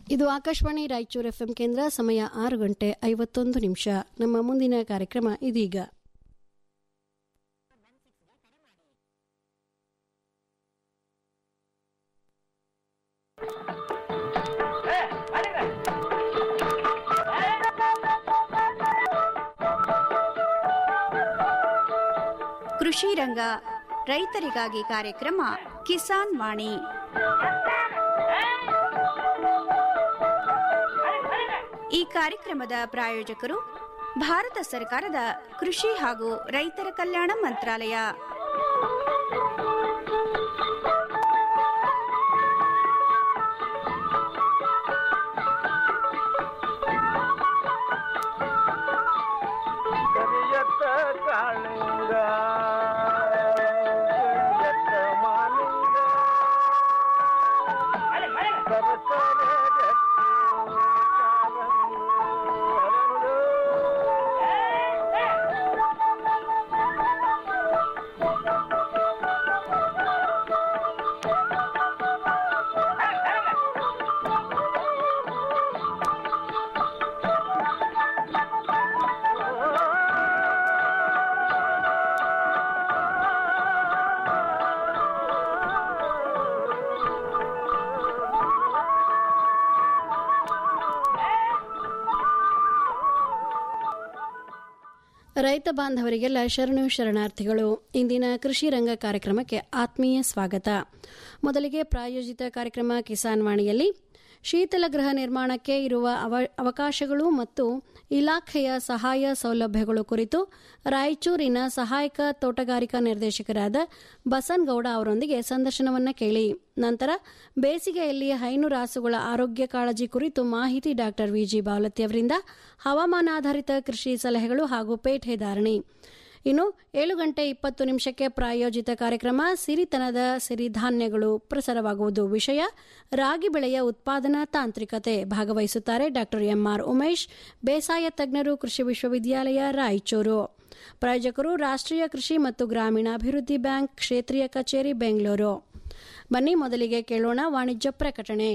ಇದು ಆಕಾಶವಾಣಿ ರಾಯಚೂರು ಎಫ್ಎಂ ಕೇಂದ್ರ ಸಮಯ ಆರು ಗಂಟೆ ಐವತ್ತೊಂದು ನಿಮಿಷ ನಮ್ಮ ಮುಂದಿನ ಕಾರ್ಯಕ್ರಮ ಇದೀಗ ಕೃಷಿ ರಂಗ ರೈತರಿಗಾಗಿ ಕಾರ್ಯಕ್ರಮ ಕಿಸಾನ್ ವಾಣಿ ಈ ಕಾರ್ಯಕ್ರಮದ ಪ್ರಾಯೋಜಕರು ಭಾರತ ಸರ್ಕಾರದ ಕೃಷಿ ಹಾಗೂ ರೈತರ ಕಲ್ಯಾಣ ಮಂತ್ರಾಲಯ ಕರಿಯತ್ತ ಕಾಳಿಂಗ ಕರಿಯತ್ತ ಮಾಲಿಂಗ ಸರಸರ ಗಟ್ಟಿ ಕಾಲಂದು ಹರಳು. ರೈತ ಬಾಂಧವರಿಗೆಲ್ಲ ಶರಣು ಶರಣಾರ್ಥಿಗಳು ಇಂದಿನ ಕೃಷಿ ರಂಗ ಕಾರ್ಯಕ್ರಮಕ್ಕೆ ಆತ್ಮೀಯ ಸ್ವಾಗತ ಮೊದಲಿಗೆ ಪ್ರಾಯೋಜಿತ ಕಾರ್ಯಕ್ರಮ ಕಿಸಾನ್ ವಾಣಿಯಲ್ಲಿ ಶೀತಲ ಗೃಹ ನಿರ್ಮಾಣಕ್ಕೆ ಇರುವ ಅವ- ಅವಕಾಶಗಳು ಮತ್ತು ಇಲಾಖೆಯ ಸಹಾಯ ಸೌಲಭ್ಯಗಳು ಕುರಿತು ರಾಯಚೂರಿನ ಸಹಾಯಕ ತೋಟಗಾರಿಕಾ ನಿರ್ದೇಶಕರಾದ ಬಸನಗೌಡ ಅವರೊಂದಿಗೆ ಸಂದರ್ಶನವನ್ನ ಕೇಳಿ ನಂತರ ಬೇಸಿಗೆಯಲ್ಲಿ ಹೈನು ರಾಸುಗಳ ಆರೋಗ್ಯ ಕಾಳಜಿ ಕುರಿತು ಮಾಹಿತಿ ಡಾಕ್ಟರ್ ವಿಜಿ ಬಾವಲತ್ತಿ ಅವರಿಂದ ಹವಾಮಾನಾಧಾರಿತ ಕೃಷಿ ಸಲಹೆಗಳು ಹಾಗೂ ಪೇಟೆ ಧಾರಣಿ ಇನ್ನು ಏಳು ಗಂಟೆ ಇಪ್ಪತ್ತು ನಿಮಿಷಕ್ಕೆ ಪ್ರಾಯೋಜಿತ ಕಾರ್ಯಕ್ರಮ ಸಿರಿತನದ ಸಿರಿಧಾನ್ಯಗಳು ಪ್ರಸಾರವಾಗುವುದು ವಿಷಯ ರಾಗಿ ಬೆಳೆಯ ಉತ್ಪಾದನಾ ತಾಂತ್ರಿಕತೆ ಭಾಗವಹಿಸುತ್ತಾರೆ ಡಾಕ್ಟರ್ ಎಂಆರ್ ಉಮೇಶ್ ಬೇಸಾಯ ತಜ್ಞರು ಕೃಷಿ ವಿಶ್ವವಿದ್ಯಾಲಯ ರಾಯಚೂರು ಪ್ರಾಯೋಜಕರು ರಾಷ್ಟ್ರೀಯ ಕೃಷಿ ಮತ್ತು ಗ್ರಾಮೀಣಾಭಿವೃದ್ಧಿ ಬ್ಯಾಂಕ್ ಕ್ಷೇತ್ರೀಯ ಕಚೇರಿ ಬೆಂಗಳೂರು ಬನ್ನಿ ಮೊದಲಿಗೆ ಕೇಳೋಣ ವಾಣಿಜ್ಯ ಪ್ರಕಟಣೆ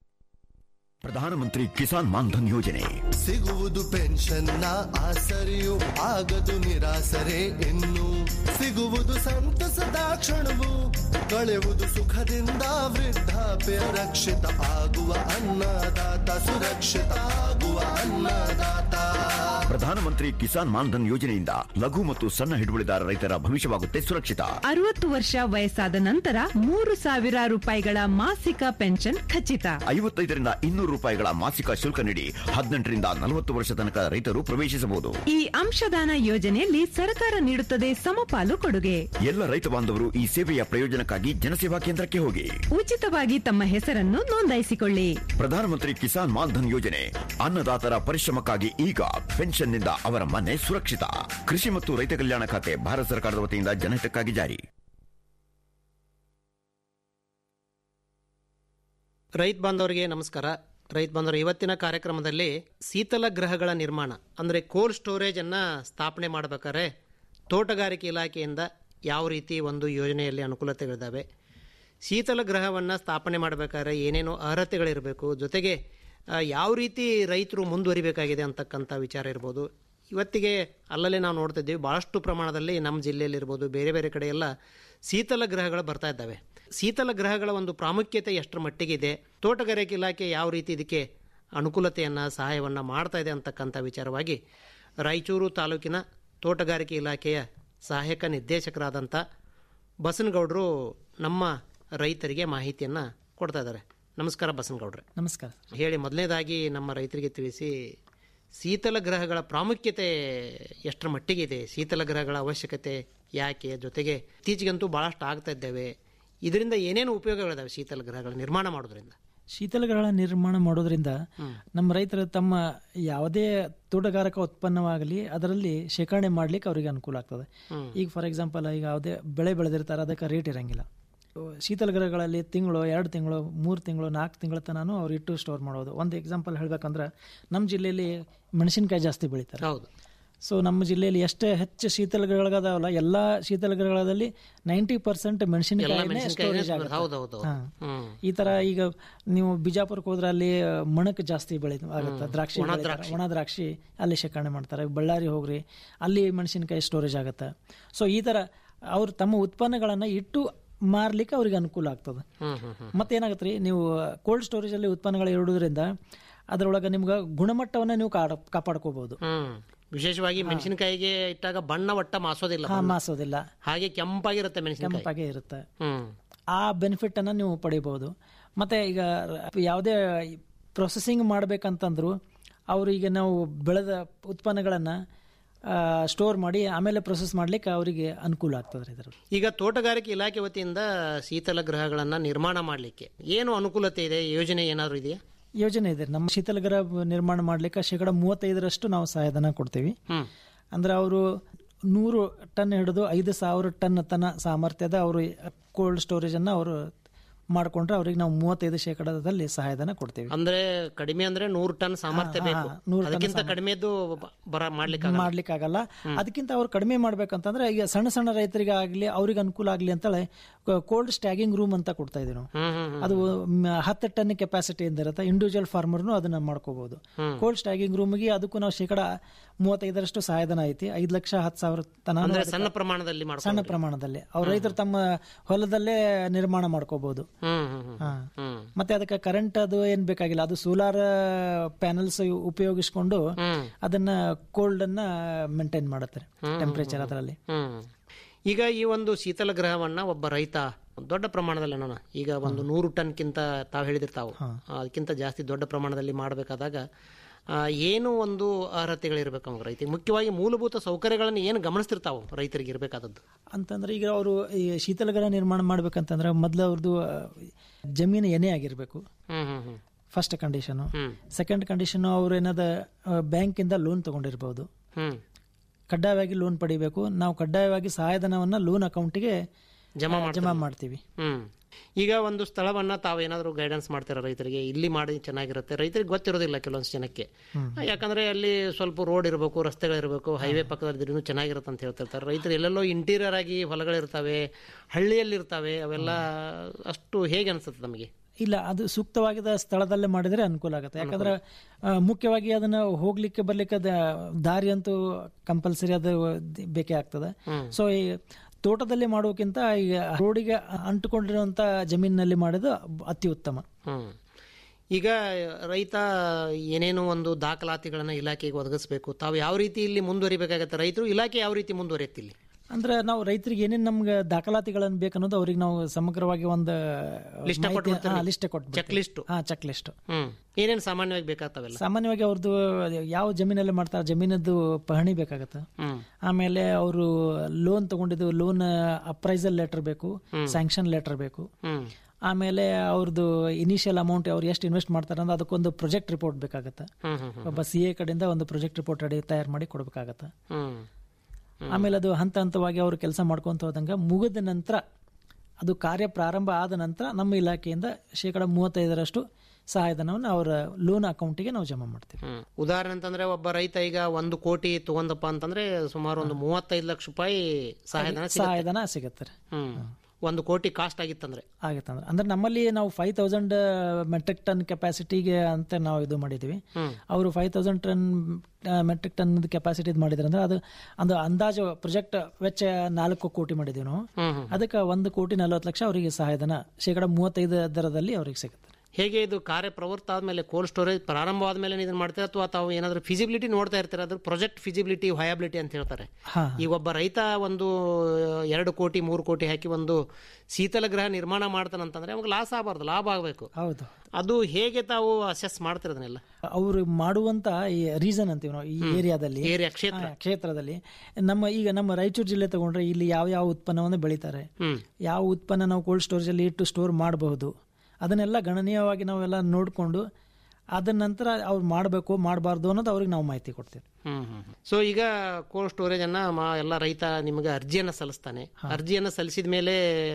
ಪ್ರಧಾನಮಂತ್ರಿ ಕಿಸಾನ್ ಮಾನ್ಧನ್ ಯೋಜನೆ ಸಿಗುವುದು ಪೆನ್ಷನ್ನ ಆಸರೆಯು ಆಗದು ನಿರಾಸರೆ ಇನ್ನು ಸಿಗುವುದು ಸಂತಸದ ಕ್ಷಣವು ಕಳೆಯುವುದು ಸುಖದಿಂದ ವೃದ್ಧಾಪ್ಯ ರಕ್ಷಿತ ಆಗುವ ಅನ್ನದಾತ ಸುರಕ್ಷಿತ ಆಗುವ ಅನ್ನದಾತ ಪ್ರಧಾನಮಂತ್ರಿ ಕಿಸಾನ್ ಮಾನ್ಧನ್ ಯೋಜನೆಯಿಂದ ಲಘು ಮತ್ತು ಸಣ್ಣ ಹಿಡುವಳಿದಾರ ರೈತರ ಭವಿಷ್ಯವಾಗುತ್ತೆ ಸುರಕ್ಷಿತ ಅರವತ್ತು ವರ್ಷ ವಯಸ್ಸಾದ ನಂತರ ಮೂರು ಸಾವಿರ ರೂಪಾಯಿಗಳ ಮಾಸಿಕ ಪೆನ್ಷನ್ ಖಚಿತ ಐವತ್ತೈದರಿಂದ ಇನ್ನೂರು ರೂಪಾಯಿಗಳ ಮಾಸಿಕ ಶುಲ್ಕ ನೀಡಿ ಹದಿನೆಂಟರಿಂದ ನಲವತ್ತು ವರ್ಷ ತನಕ ರೈತರು ಪ್ರವೇಶಿಸಬಹುದು ಈ ಅಂಶದಾನ ಯೋಜನೆಯಲ್ಲಿ ಸರ್ಕಾರ ನೀಡುತ್ತದೆ ಸಮಪಾಲು ಕೊಡುಗೆ ಎಲ್ಲ ರೈತ ಬಾಂಧವರು ಈ ಸೇವೆಯ ಪ್ರಯೋಜನಕ್ಕಾಗಿ ಜನಸೇವಾ ಕೇಂದ್ರಕ್ಕೆ ಹೋಗಿ ಉಚಿತವಾಗಿ ತಮ್ಮ ಹೆಸರನ್ನು ನೋಂದಾಯಿಸಿಕೊಳ್ಳಿ ಪ್ರಧಾನಮಂತ್ರಿ ಕಿಸಾನ್ ಮಾನ್ಧನ್ ಯೋಜನೆ ಅನ್ನದಾತರ ಪರಿಶ್ರಮಕ್ಕಾಗಿ ಈಗ ಪೆನ್ಷನ್ನಿಂದ ಅವರ ಮನೆ ಸುರಕ್ಷಿತ ಕೃಷಿ ಮತ್ತು ರೈತ ಕಲ್ಯಾಣ ಖಾತೆ ಭಾರತ ಸರ್ಕಾರದ ವತಿಯಿಂದ ಜನಹಿತಕ್ಕಾಗಿ ಜಾರಿ ರೈತ ಬಾಂಧವರಿಗೆ ನಮಸ್ಕಾರ ರೈತ ಬಾಂಧವರು ಇವತ್ತಿನ ಕಾರ್ಯಕ್ರಮದಲ್ಲಿ ಶೀತಲ ಗೃಹಗಳ ನಿರ್ಮಾಣ ಅಂದರೆ ಕೋಲ್ಡ್ ಸ್ಟೋರೇಜನ್ನು ಸ್ಥಾಪನೆ ಮಾಡಬೇಕಾದ್ರೆ ತೋಟಗಾರಿಕೆ ಇಲಾಖೆಯಿಂದ ಯಾವ ರೀತಿ ಒಂದು ಯೋಜನೆಯಲ್ಲಿ ಅನುಕೂಲತೆಗಳಿದ್ದಾವೆ ಶೀತಲ ಗೃಹವನ್ನು ಸ್ಥಾಪನೆ ಮಾಡಬೇಕಾದ್ರೆ ಏನೇನೋ ಅರ್ಹತೆಗಳಿರಬೇಕು ಜೊತೆಗೆ ಆ, ಯಾವ ರೀತಿ ರೈತರು ಮುಂದುವರಿಬೇಕಾಗಿದೆ ಅಂತಕ್ಕಂಥ ವಿಚಾರ ಇರ್ಬೋದು ಇವತ್ತಿಗೆ ಅಲ್ಲಲ್ಲೇ ನಾವು ನೋಡ್ತಿದ್ದೀವಿ ಭಾಳಷ್ಟು ಪ್ರಮಾಣದಲ್ಲಿ ನಮ್ಮ ಜಿಲ್ಲೆಯಲ್ಲಿರ್ಬೋದು ಬೇರೆ ಬೇರೆ ಕಡೆ ಎಲ್ಲ ಶೀತಲ ಗೃಹಗಳು ಬರ್ತಾ ಇದ್ದಾವೆ ಶೀತಲ ಗೃಹಗಳ ಒಂದು ಪ್ರಾಮುಖ್ಯತೆ ಎಷ್ಟರ ಮಟ್ಟಿಗಿದೆ ತೋಟಗಾರಿಕೆ ಇಲಾಖೆ ಯಾವ ರೀತಿ ಇದಕ್ಕೆ ಅನುಕೂಲತೆಯನ್ನು ಸಹಾಯವನ್ನು ಮಾಡ್ತಾ ಇದೆ ಅಂತಕ್ಕಂಥ ವಿಚಾರವಾಗಿ ರಾಯಚೂರು ತಾಲೂಕಿನ ತೋಟಗಾರಿಕೆ ಇಲಾಖೆಯ ಸಹಾಯಕ ನಿರ್ದೇಶಕರಾದಂಥ ಬಸನಗೌಡರು ನಮ್ಮ ರೈತರಿಗೆ ಮಾಹಿತಿಯನ್ನು ಕೊಡ್ತಾ ಇದ್ದಾರೆ ನಮಸ್ಕಾರ ಬಸನಗೌಡ್ರೆ ನಮಸ್ಕಾರ ಹೇಳಿ ಮೊದಲನೇದಾಗಿ ನಮ್ಮ ರೈತರಿಗೆ ತಿಳಿಸಿ ಶೀತಲ ಗ್ರಹಗಳ ಪ್ರಾಮುಖ್ಯತೆ ಎಷ್ಟರ ಮಟ್ಟಿಗೆ ಇದೆ ಶೀತಲ ಗ್ರಹಗಳ ಅವಶ್ಯಕತೆ ಯಾಕೆ ಜೊತೆಗೆ ಇತ್ತೀಚೆಗಂತೂ ಭಾಳಷ್ಟು ಆಗ್ತಾ ಇದ್ದೇವೆ ಇದರಿಂದ ಏನೇನು ಉಪಯೋಗಗಳಿದಾವೆ ಶೀತಲ ಗ್ರಹಗಳ ನಿರ್ಮಾಣ ಮಾಡೋದ್ರಿಂದ ಶೀತಲಗಳ ನಿರ್ಮಾಣ ಮಾಡೋದ್ರಿಂದ ನಮ್ಮ ರೈತರು ತಮ್ಮ ಯಾವುದೇ ತೋಟಗಾರಿಕಾ ಉತ್ಪನ್ನವಾಗಲಿ ಅದರಲ್ಲಿ ಶೇಖರಣೆ ಮಾಡ್ಲಿಕ್ಕೆ ಅವರಿಗೆ ಅನುಕೂಲ ಆಗ್ತದೆ ಈಗ ಫಾರ್ ಎಕ್ಸಾಂಪಲ್ ಈಗ ಯಾವುದೇ ಬೆಳೆ ಬೆಳೆದಿರ್ತಾರೆ ಅದಕ್ಕೆ ರೇಟ್ ಇರಂಗಿಲ್ಲ ಶೀತಲ ಗೃಹಗಳಲ್ಲಿ ತಿಂಗಳು ಎರಡು ತಿಂಗಳು ಮೂರು ತಿಂಗಳು ನಾಲ್ಕು ತಿಂಗಳ ತನೂ ಅವ್ರು ಇಟ್ಟು ಸ್ಟೋರ್ ಮಾಡೋದು ಒಂದು ಎಕ್ಸಾಂಪಲ್ ಹೇಳ್ಬೇಕಂದ್ರೆ ನಮ್ಮ ಜಿಲ್ಲೆಯಲ್ಲಿ ಮೆಣಸಿನಕಾಯಿ ಜಾಸ್ತಿ ಬೆಳಿತಾರೆ ಹೌದು ಸೊ ನಮ್ಮ ಜಿಲ್ಲೆಯಲ್ಲಿ ಎಷ್ಟೇ ಹೆಚ್ಚು ಶೀತಲಗೃಹಗಳದಾವಲ್ಲ ಎಲ್ಲಾ ಶೀತಲಗೃಹಗಳಲ್ಲಿ ನೈಂಟಿ ಪರ್ಸೆಂಟ್ ಮೆಣಸಿನಕಾಯಿ ಸ್ಟೋರೇಜ್ ಆಗುತ್ತೆ ಹೌದೌದು ಹಾ. ಹ್ಮ್ ಈ ತರ ಈಗ ನೀವು ಬಿಜಾಪುರಕ್ಕೆ ಹೋದ್ರೆ ಅಲ್ಲಿ ಮಣಕ್ ಜಾಸ್ತಿ ಬೆಳೆ ಆಗುತ್ತೆ ದ್ರಾಕ್ಷಿ ಬೆಳೀತಾರೆ. ಒಣ ದ್ರಾಕ್ಷಿ ಅಲ್ಲಿ ಶೇಖರಣೆ ಮಾಡ್ತಾರೆ ಬಳ್ಳಾರಿ ಹೋಗ್ರಿ ಅಲ್ಲಿ ಮೆಣಸಿನಕಾಯಿ ಸ್ಟೋರೇಜ್ ಆಗುತ್ತೆ ಸೊ ಈ ತರ ಅವ್ರು ತಮ್ಮ ಉತ್ಪನ್ನಗಳನ್ನ ಇಟ್ಟು ಮಾರ್ಲಿಕ್ಕೆ ಅವ್ರಿಗೆ ಅನುಕೂಲ ಆಗ್ತದೆ ಹ್ಮ್ ಹ್ಮ್ ಹ್ಮ್ ಮತ್ತೇನಾಗುತ್ತೆ ರೀ ನೀವು ಕೋಲ್ಡ್ ಸ್ಟೋರೇಜ್ ಅಲ್ಲಿ ಉತ್ಪನ್ನಗಳು ಇಡುವುದರಿಂದ ಅದರೊಳಗೆ ನಿಮ್ಗೆ ಗುಣಮಟ್ಟವನ್ನ ನೀವು ಕಾಡ ಕಾಪಾಡ್ಕೋಬಹುದು ಹ್ಮ್ ವಿಶೇಷವಾಗಿ ಮೆಣಸಿನಕಾಯಿಗೆ ಇಟ್ಟಾಗ ಬಣ್ಣ ಒಟ್ಟ ಮಾಸೋದಿಲ್ಲ ಹಾ ಮಾಸೋದಿಲ್ಲ ಹಾಗೆ ಕೆಂಪಾಗಿರುತ್ತೆ ಮೆಣಸಿನಕಾಯಿ ಕೆಂಪಾಗೆ ಇರುತ್ತೆ ಹ್ಮ್ ಆ ಬೆನಿಫಿಟ್ ಅನ್ನ ನೀವು ಪಡಿಬಹುದು ಮತ್ತೆ ಈಗ ಯಾವುದೇ ಪ್ರೊಸೆಸಿಂಗ್ ಮಾಡ್ಬೇಕಂತಂದ್ರು ಅವ್ರು ಈಗ ನಾವು ಬೆಳೆದ ಉತ್ಪನ್ನಗಳನ್ನ ಸ್ಟೋರ್ ಮಾಡಿ ಆಮೇಲೆ ಪ್ರೊಸೆಸ್ ಮಾಡ್ಲಿಕ್ಕೆ ಅವರಿಗೆ ಅನುಕೂಲ ಆಗ್ತದೆ ಇದರ ಈಗ ತೋಟಗಾರಿಕೆ ಇಲಾಖೆ ವತಿಯಿಂದ ಶೀತಲ ಗೃಹಗಳನ್ನ ನಿರ್ಮಾಣ ಮಾಡಲಿಕ್ಕೆ ಏನು ಅನುಕೂಲತೆ ಇದೆ ಯೋಜನೆ ಏನಾದ್ರು ಇದೆಯಾ ಯೋಜನೆ ಇದೆ ನಮ್ಮ ಶೀತಲಗೃಹ ನಿರ್ಮಾಣ ಮಾಡ್ಲಿಕ್ಕೆ ಶೇಕಡ ಮೂವತ್ತೈದರಷ್ಟು ನಾವು ಸಹಾಯಧನ ಕೊಡ್ತೀವಿ ಹ್ಮ್ ಅಂದ್ರೆ ಅವರು ನೂರು ಟನ್ ಹಿಡಿದು ಐದು ಸಾವಿರ ಟನ್ ತನ ಸಾಮರ್ಥ್ಯದ ಅವರು ಕೋಲ್ಡ್ ಸ್ಟೋರೇಜ್ ಅನ್ನ ಅವರು ಮಾಡ್ಕೊಂಡ್ರೆ ಅವ್ರಿಗೆ ನಾವು ಮೂವತ್ತೈದು ಶೇಕಡದಲ್ಲಿ ಸಹಾಯಧನ ಕೊಡ್ತೀವಿ ಅಂದ್ರೆ ಕಡಿಮೆ ಅಂದ್ರೆ ನೂರು ಟನ್ ಸಾಮರ್ಥ್ಯ ಹಾ, ಬೇಕು ಹಾ, ನೂರು ಟನ್ ಅದಕ್ಕಿಂತ ಕಡಿಮೆದು ಬರ ಮಾಡ್ಲಿಕ್ಕೆ ಮಾಡ್ಲಿಕ್ಕಾಗಲ್ಲ ಅದಕ್ಕಿಂತ ಅವ್ರು ಕಡಿಮೆ ಮಾಡ್ಬೇಕಂತಂದ್ರೆ ಈಗ ಸಣ್ಣ ಸಣ್ಣ ರೈತರಿಗೆ ಆಗ್ಲಿ ಅವ್ರಿಗೆ ಅನುಕೂಲ ಆಗ್ಲಿ ಅಂತೇಳಿ ಕೋಲ್ಡ್ ಸ್ಟ್ಯಾಗಿಂಗ್ ರೂಮ್ ಅಂತ ಕೊಡ್ತಾ ಇದೀವಿ ನಾವು ಹ್ಮ್ ಹ್ಮ್ ಅದು ಮ್, ಹತ್ತು ಟನ್ ಕೆಪಾಸಿಟಿ ಇರುತ್ತೆ ಇಂಡಿವಿಜುವಲ್ ಫಾರ್ಮರ್ನು ಅದನ್ನ ಮಾಡ್ಕೋಬಹುದು ಕೋಲ್ಡ್ ಸ್ಟ್ಯಾಗಿಂಗ್ ರೂಮ್ಗೆ ಅದಕ್ಕೂ ನಾವು ಶೇಕಡ ಮೂವತ್ತೈದರಷ್ಟು ಸಹಾಯಧನ ಐತಿ ಐದು ಲಕ್ಷ ಹತ್ತು ಸಾವಿರ ತನ ಅಂದ್ರೆ ಸಣ್ಣ ಪ್ರಮಾಣದಲ್ಲಿ ಮಾಡ್ಕೊ ಸಣ್ಣ ಪ್ರಮಾಣದಲ್ಲಿ ಅವ್ರ ರೈತರು ತಮ್ಮ ಹೊಲದಲ್ಲೇ ನಿರ್ಮಾಣ ಮಾಡ್ಕೋಬಹುದು ಹ್ಮ್ ಹ್ಮ್ ಹ್ಮ್ ಹಾ. ಹ್ಮ್ ಮತ್ತೆ ಅದಕ್ಕೆ ಕರೆಂಟ್ ಅದು ಏನ್ ಬೇಕಾಗಿಲ್ಲ ಅದು ಸೋಲಾರ್ ಪ್ಯಾನಲ್ಸ್ ಉಪಯೋಗಿಸ್ಕೊಂಡು ಹ್ಮ್ ಅದನ್ನ ಕೋಲ್ಡ್ ಅನ್ನ ಮೇಂಟೈನ್ ಮಾಡುತ್ತೆ ಟೆಂಪರೇಚರ್ ಅದರಲ್ಲಿ ಹ್ಮ್ ಈಗ ಈ ಒಂದು ಶೀತಲ ಗೃಹವನ್ನ ಒಬ್ಬ ರೈತ ದೊಡ್ಡ ಪ್ರಮಾಣದಲ್ಲಿ ನೋಡ ಈಗ ಒಂದು ನೂರು ಟನ್ಕಿಂತ ತಾವು ಹೇಳಿದಿರ್ತಾವು ಅದಕ್ಕಿಂತ ಜಾಸ್ತಿ ದೊಡ್ಡ ಪ್ರಮಾಣದಲ್ಲಿ ಮಾಡಬೇಕಾದಾಗ ಏನು ಒಂದು ಅರ್ಹತೆಗಳಿರ್ಬೇಕು ಅವ್ನ ರೈತಿಗೆ ಮುಖ್ಯವಾಗಿ ಮೂಲಭೂತ ಸೌಕರ್ಯಗಳನ್ನು ಏನು ಗಮನಿಸ್ತಿರ್ತಾವು ರೈತರಿಗೆ ಇರಬೇಕಾದದ್ದು ಅಂತಂದ್ರೆ ಈಗ ಅವರು ಈ ಶೀತಲಗೃಹ ನಿರ್ಮಾಣ ಮಾಡ್ಬೇಕಂತಂದ್ರೆ ಮೊದ್ಲು ಅವ್ರದ್ದು ಆ, ಜಮೀನು ಏನೇ ಆಗಿರ್ಬೇಕು ಹ್ಮ್ ಹ್ಮ್ ಹ್ಮ್ ಫಸ್ಟ್ ಕಂಡೀಷನ್ ಹ್ಮ್ ಸೆಕೆಂಡ್ ಕಂಡೀಷನ್ ಅವ್ರು ಏನದ ಬ್ಯಾಂಕ್ ಇಂದ ಲೋನ್ ತಗೊಂಡಿರ್ಬೋದು ಹ್ಮ್ ಕಡ್ಡಾಯವಾಗಿ ಲೋನ್ ಪಡಿಬೇಕು ನಾವು ಕಡ್ಡಾಯವಾಗಿ ಸಹಾಯಧನವನ್ನ ಲೋನ್ ಅಕೌಂಟಿಗೆ ಜಮಾ ಜಮಾ ಮಾಡ್ತೀವಿ ಹ್ಮ್ ಈಗ ಒಂದು ಸ್ಥಳವನ್ನ ತಾವೇನಾದ್ರೂ ಗೈಡೆನ್ಸ್ ಮಾಡ್ತೀರಾ ರೈತರಿಗೆ ಇಲ್ಲಿ ಮಾಡಿ ಚೆನ್ನಾಗಿರುತ್ತೆ ರೈತರಿಗೆ ಗೊತ್ತಿರೋದಿಲ್ಲ ಕೆಲವೊಂದು ಜನಕ್ಕೆ ಯಾಕಂದ್ರೆ ಅಲ್ಲಿ ಸ್ವಲ್ಪ ರೋಡ್ ಇರಬೇಕು ರಸ್ತೆಗಳಿರಬೇಕು ಹೈವೇ ಪಕ್ಕದಲ್ಲಿ ಇನ್ನೂ ಚೆನ್ನಾಗಿರುತ್ತೆ ಅಂತ ಹೇಳ್ತಿರ್ತಾರೆ ರೈತರು ಎಲ್ಲೆಲ್ಲೋ ಇಂಟೀರಿಯರ್ ಆಗಿ ಹೊಲಗಳಿರ್ತವೆ ಹಳ್ಳಿಯಲ್ಲಿ ಇರ್ತವೆ ಅವೆಲ್ಲ ಅಷ್ಟು ಹೇಗೆ ಅನ್ಸುತ್ತೆ ನಮಗೆ ಇಲ್ಲ ಅದು ಸೂಕ್ತವಾಗಿದ ಸ್ಥಳದಲ್ಲೇ ಮಾಡಿದ್ರೆ ಅನುಕೂಲ ಆಗುತ್ತೆ ಯಾಕಂದ್ರೆ ಆ, ಮುಖ್ಯವಾಗಿ ಅದನ್ನ ಹೋಗ್ಲಿಕ್ಕೆ ಬರ್ಲಿಕ್ಕೆ ಅದ ದಾರಿ ಅಂತೂ ಕಂಪಲ್ಸರಿ ಅದು ದ್- ಬೇಕೇ ಆಗ್ತದೆ ಸೊ ಈ ತೋಟದಲ್ಲಿ ಮಾಡೋಕ್ಕಿಂತ ಈಗ ರೋಡಿಗೆ ಅಂಟುಕೊಂಡಿರುವಂತ ಜಮೀನಿನಲ್ಲಿ ಮಾಡಿದ್ದು ಅತಿ ಉತ್ತಮ ಹ್ಮ್ ಈಗ ರೈತ ಏನೇನೋ ಒಂದು ದಾಖಲಾತಿಗಳನ್ನ ಇಲಾಖೆಗೆ ಒದಗಿಸ್ಬೇಕು ತಾವು ಯಾವ ರೀತಿ ಇಲ್ಲಿ ಮುಂದುವರಿಬೇಕಾಗತ್ತೆ ರೈತರು ಇಲಾಖೆ ಯಾವ ರೀತಿ ಮುಂದುವರಿಯುತ್ತೆ ಇಲ್ಲಿ ಅಂದ್ರೆ ನಾವು ರೈತರಿಗೆ ಏನೇನು ನಮ್ಗೆ ದಾಖಲಾತಿಗಳನ್ನು ಬೇಕನ್ನೋದು ಅವ್ರಿಗೆ ನಾವು ಸಮಗ್ರವಾಗಿ ಒಂದು ಲಿಸ್ಟ್ ಕೊಟ್ಬಿಡ್ತೀರಿ? ಲಿಸ್ಟ್ ಚೆಕ್ ಲಿಸ್ಟ್ ಹಾ ಚೆಕ್ ಲಿಸ್ಟ್ ಹ್ಮ್ ಏನೇನು ಸಾಮಾನ್ಯವಾಗಿ ಬೇಕಾಗ್ತಾವೆಲ್ಲ ಸಾಮಾನ್ಯವಾಗಿ ಅವ್ರದ್ದು ಯಾವ ಜಮೀನಲ್ಲಿ ಮಾಡ್ತಾರೆ ಜಮೀನದ್ದು ಪಹಣಿ ಬೇಕಾಗತ್ತೆ ಹ್ಮ್ ಆಮೇಲೆ ಅವರು ಲೋನ್ ತಗೊಂಡಿದ್ದು ಲೋನ್ ಅಪ್ರೈಸಲ್ ಲೆಟರ್ ಬೇಕು ಸ್ಯಾಂಕ್ಷನ್ ಲೆಟರ್ ಬೇಕು ಹ್ಮ್ ಆಮೇಲೆ ಅವ್ರದ್ದು ಇನಿಷಿಯಲ್ ಅಮೌಂಟ್ ಅವ್ರು ಎಷ್ಟು ಇನ್ವೆಸ್ಟ್ ಮಾಡ್ತಾರೆ ಅಂದ್ರೆ ಅದಕ್ಕೊಂದು ಪ್ರೊಜೆಕ್ಟ್ ರಿಪೋರ್ಟ್ ಬೇಕಾಗತ್ತೆ ಹ್ಮ್ ಹ್ಮ್ ಹ್ಮ್ ಒಬ್ಬ ಸಿ ಎ ಕಡೆಯಿಂದ ಒಂದು ಪ್ರೊಜೆಕ್ಟ್ ರಿಪೋರ್ಟ್ ರೆಡಿ ತಯಾರು ಮಾಡಿ ಕೊಡಬೇಕಾಗತ್ತೆ ಹ್ಮ್ ಆಮೇಲೆ ಅದು ಹಂತ ಹಂತವಾಗಿ ಅವರು ಕೆಲಸ ಮಾಡ್ಕೊಂತ ಹೋದಂಗ ಮುಗಿದ ನಂತರ ಅದು ಕಾರ್ಯ ಪ್ರಾರಂಭ ಆದ ನಂತರ ನಮ್ಮ ಇಲಾಖೆಯಿಂದ ಶೇಕಡ ಮೂವತ್ತೈದರಷ್ಟು ಸಹಾಯಧನವನ್ನು ಅವರ ಲೋನ್ ಅಕೌಂಟಿಗೆ ನಾವು ಜಮಾ ಮಾಡ್ತೀವಿ ಹ್ಮ್. ಉದಾಹರಣೆ ಅಂತಂದ್ರೆ ಒಬ್ಬ ರೈತ ಈಗ ಒಂದು ಕೋಟಿ ತಗೊಂಡಪ್ಪ ಅಂತಂದ್ರೆ ಸುಮಾರು ಒಂದು ಮೂವತ್ತೈದು ಲಕ್ಷ ರೂಪಾಯಿ ಸಹಾಯಧನ ಸಿಗುತ್ತೆ. ಸಹಾಯಧನ ಸಿಗುತ್ತೆ ರೀ. ಹ್ಮ್ ಒಂದು ಕೋಟಿ ಕಾಸ್ಟ್ ಆಗಿತ್ತಂದ್ರೆ ಆಗತ್ತಂದ್ರೆ ಅಂದ್ರೆ ನಮ್ಮಲ್ಲಿ ನಾವು ಫೈವ್ ತೌಸಂಡ್ ಮೆಟ್ರಿಕ್ ಟನ್ ಕೆಪಾಸಿಟಿಗೆ ಅಂತ ನಾವು ಇದು ಮಾಡಿದ್ವಿ ಅವರು five thousand ton metric ton capacity ಮಾಡಿದ್ರೆ ಅಂದ್ರೆ ಅದು ಒಂದು ಅಂದಾಜು ಪ್ರಾಜೆಕ್ಟ್ ವೆಚ್ಚ ನಾಲ್ಕು ಕೋಟಿ ಮಾಡಿದ್ವಿ ನಾವು ಅದಕ್ಕೆ ಒಂದು ಕೋಟಿ ನಲವತ್ತು ಲಕ್ಷ ಅವರಿಗೆ ಸಹಾಯಧನ ಶೇಕಡ ಮೂವತ್ತೈದು ದರದಲ್ಲಿ ಅವ್ರಿಗೆ ಸಿಗುತ್ತೆ ಹೇಗೆ ಇದು ಕಾರ್ಯ ಪ್ರವೃತ್ತ ಆದ್ಮೇಲೆ ಕೋಲ್ಡ್ ಸ್ಟೋರೇಜ್ ಪ್ರಾರಂಭ ಆದ್ಮೇಲೆ ಇದನ್ನ ಮಾಡ್ತೀರಾ ಅಥವಾ ತಾವು ಏನಾದ್ರು ಫಿಸಿಬಿಲಿಟಿ ನೋಡ್ತಾ ಇರ್ತೀರಾ ಅದ್ರ ಪ್ರಾಜೆಕ್ಟ್ ಫಿಸಿಬಿಲಿಟಿ ವಯಬಿಲಿಟಿ ಅಂತ ಹೇಳ್ತಾರೆ ಹಾ ಈಗ ಒಬ್ಬ ರೈತ ಒಂದು ಎರಡು ಕೋಟಿ ಮೂರು ಕೋಟಿ ಹಾಕಿ ಒಂದು ಶೀತಲ ಗೃಹ ನಿರ್ಮಾಣ ಮಾಡ್ತಾನಂತಂದ್ರೆ ಅವಾಗ ಲಾಸ್ ಆಗಬಾರ್ದು ಲಾಭ ಆಗಬೇಕು ಹೌದು ಅದು ಹೇಗೆ ತಾವು ಅಸೆಸ್ ಮಾಡ್ತಿರೋದನ್ನೆಲ್ಲ ಅವರು ಮಾಡುವಂತ ಈ ರೀಸನ್ ಅಂತೀವಿ ನಾವು ಈ ಏರಿಯಾದಲ್ಲಿ ಏರಿಯಾ ಕ್ಷೇತ್ರ ಹಾ, ಕ್ಷೇತ್ರದಲ್ಲಿ ನಮ್ಮ ಈಗ ನಮ್ಮ ರಾಯಚೂರು ಜಿಲ್ಲೆ ತಗೊಂಡ್ರೆ ಇಲ್ಲಿ ಯಾವ ಯಾವ ಉತ್ಪನ್ನವನ್ನು ಬೆಳೀತಾರೆ ಹ್ಮ್ ಯಾವ ಉತ್ಪನ್ನ ನಾವು ಕೋಲ್ಡ್ ಸ್ಟೋರೇಜ್ ಅಲ್ಲಿ ಇಟ್ಟು ಸ್ಟೋರ್ ಮಾಡಬಹುದು ಅದನ್ನೆಲ್ಲ ಗಣನೀಯವಾಗಿ ನಾವೆಲ್ಲ ನೋಡಿಕೊಂಡು ಅದ ನಂತರ ಅವ್ರು ಮಾಡಬೇಕು ಮಾಡಬಾರ್ದು ಅನ್ನೋದು ಅವ್ರಿಗೆ ನಾವು ಮಾಹಿತಿ ಕೊಡ್ತೀವಿ ಹ್ಮ್ ಹ್ಮ್ ಸೊ ಈಗ ಕೋಲ್ಡ್ ಸ್ಟೋರೇಜ್ ಅನ್ನ ಮ- ಎಲ್ಲ ರೈತ ನಿಮಗೆ ಅರ್ಜಿಯನ್ನ ಸಲ್ಲಿಸ್ತಾನೆ ಅರ್ಜಿಯನ್ನ ಸಲ್ಲಿಸಿದ ಮೇಲೆ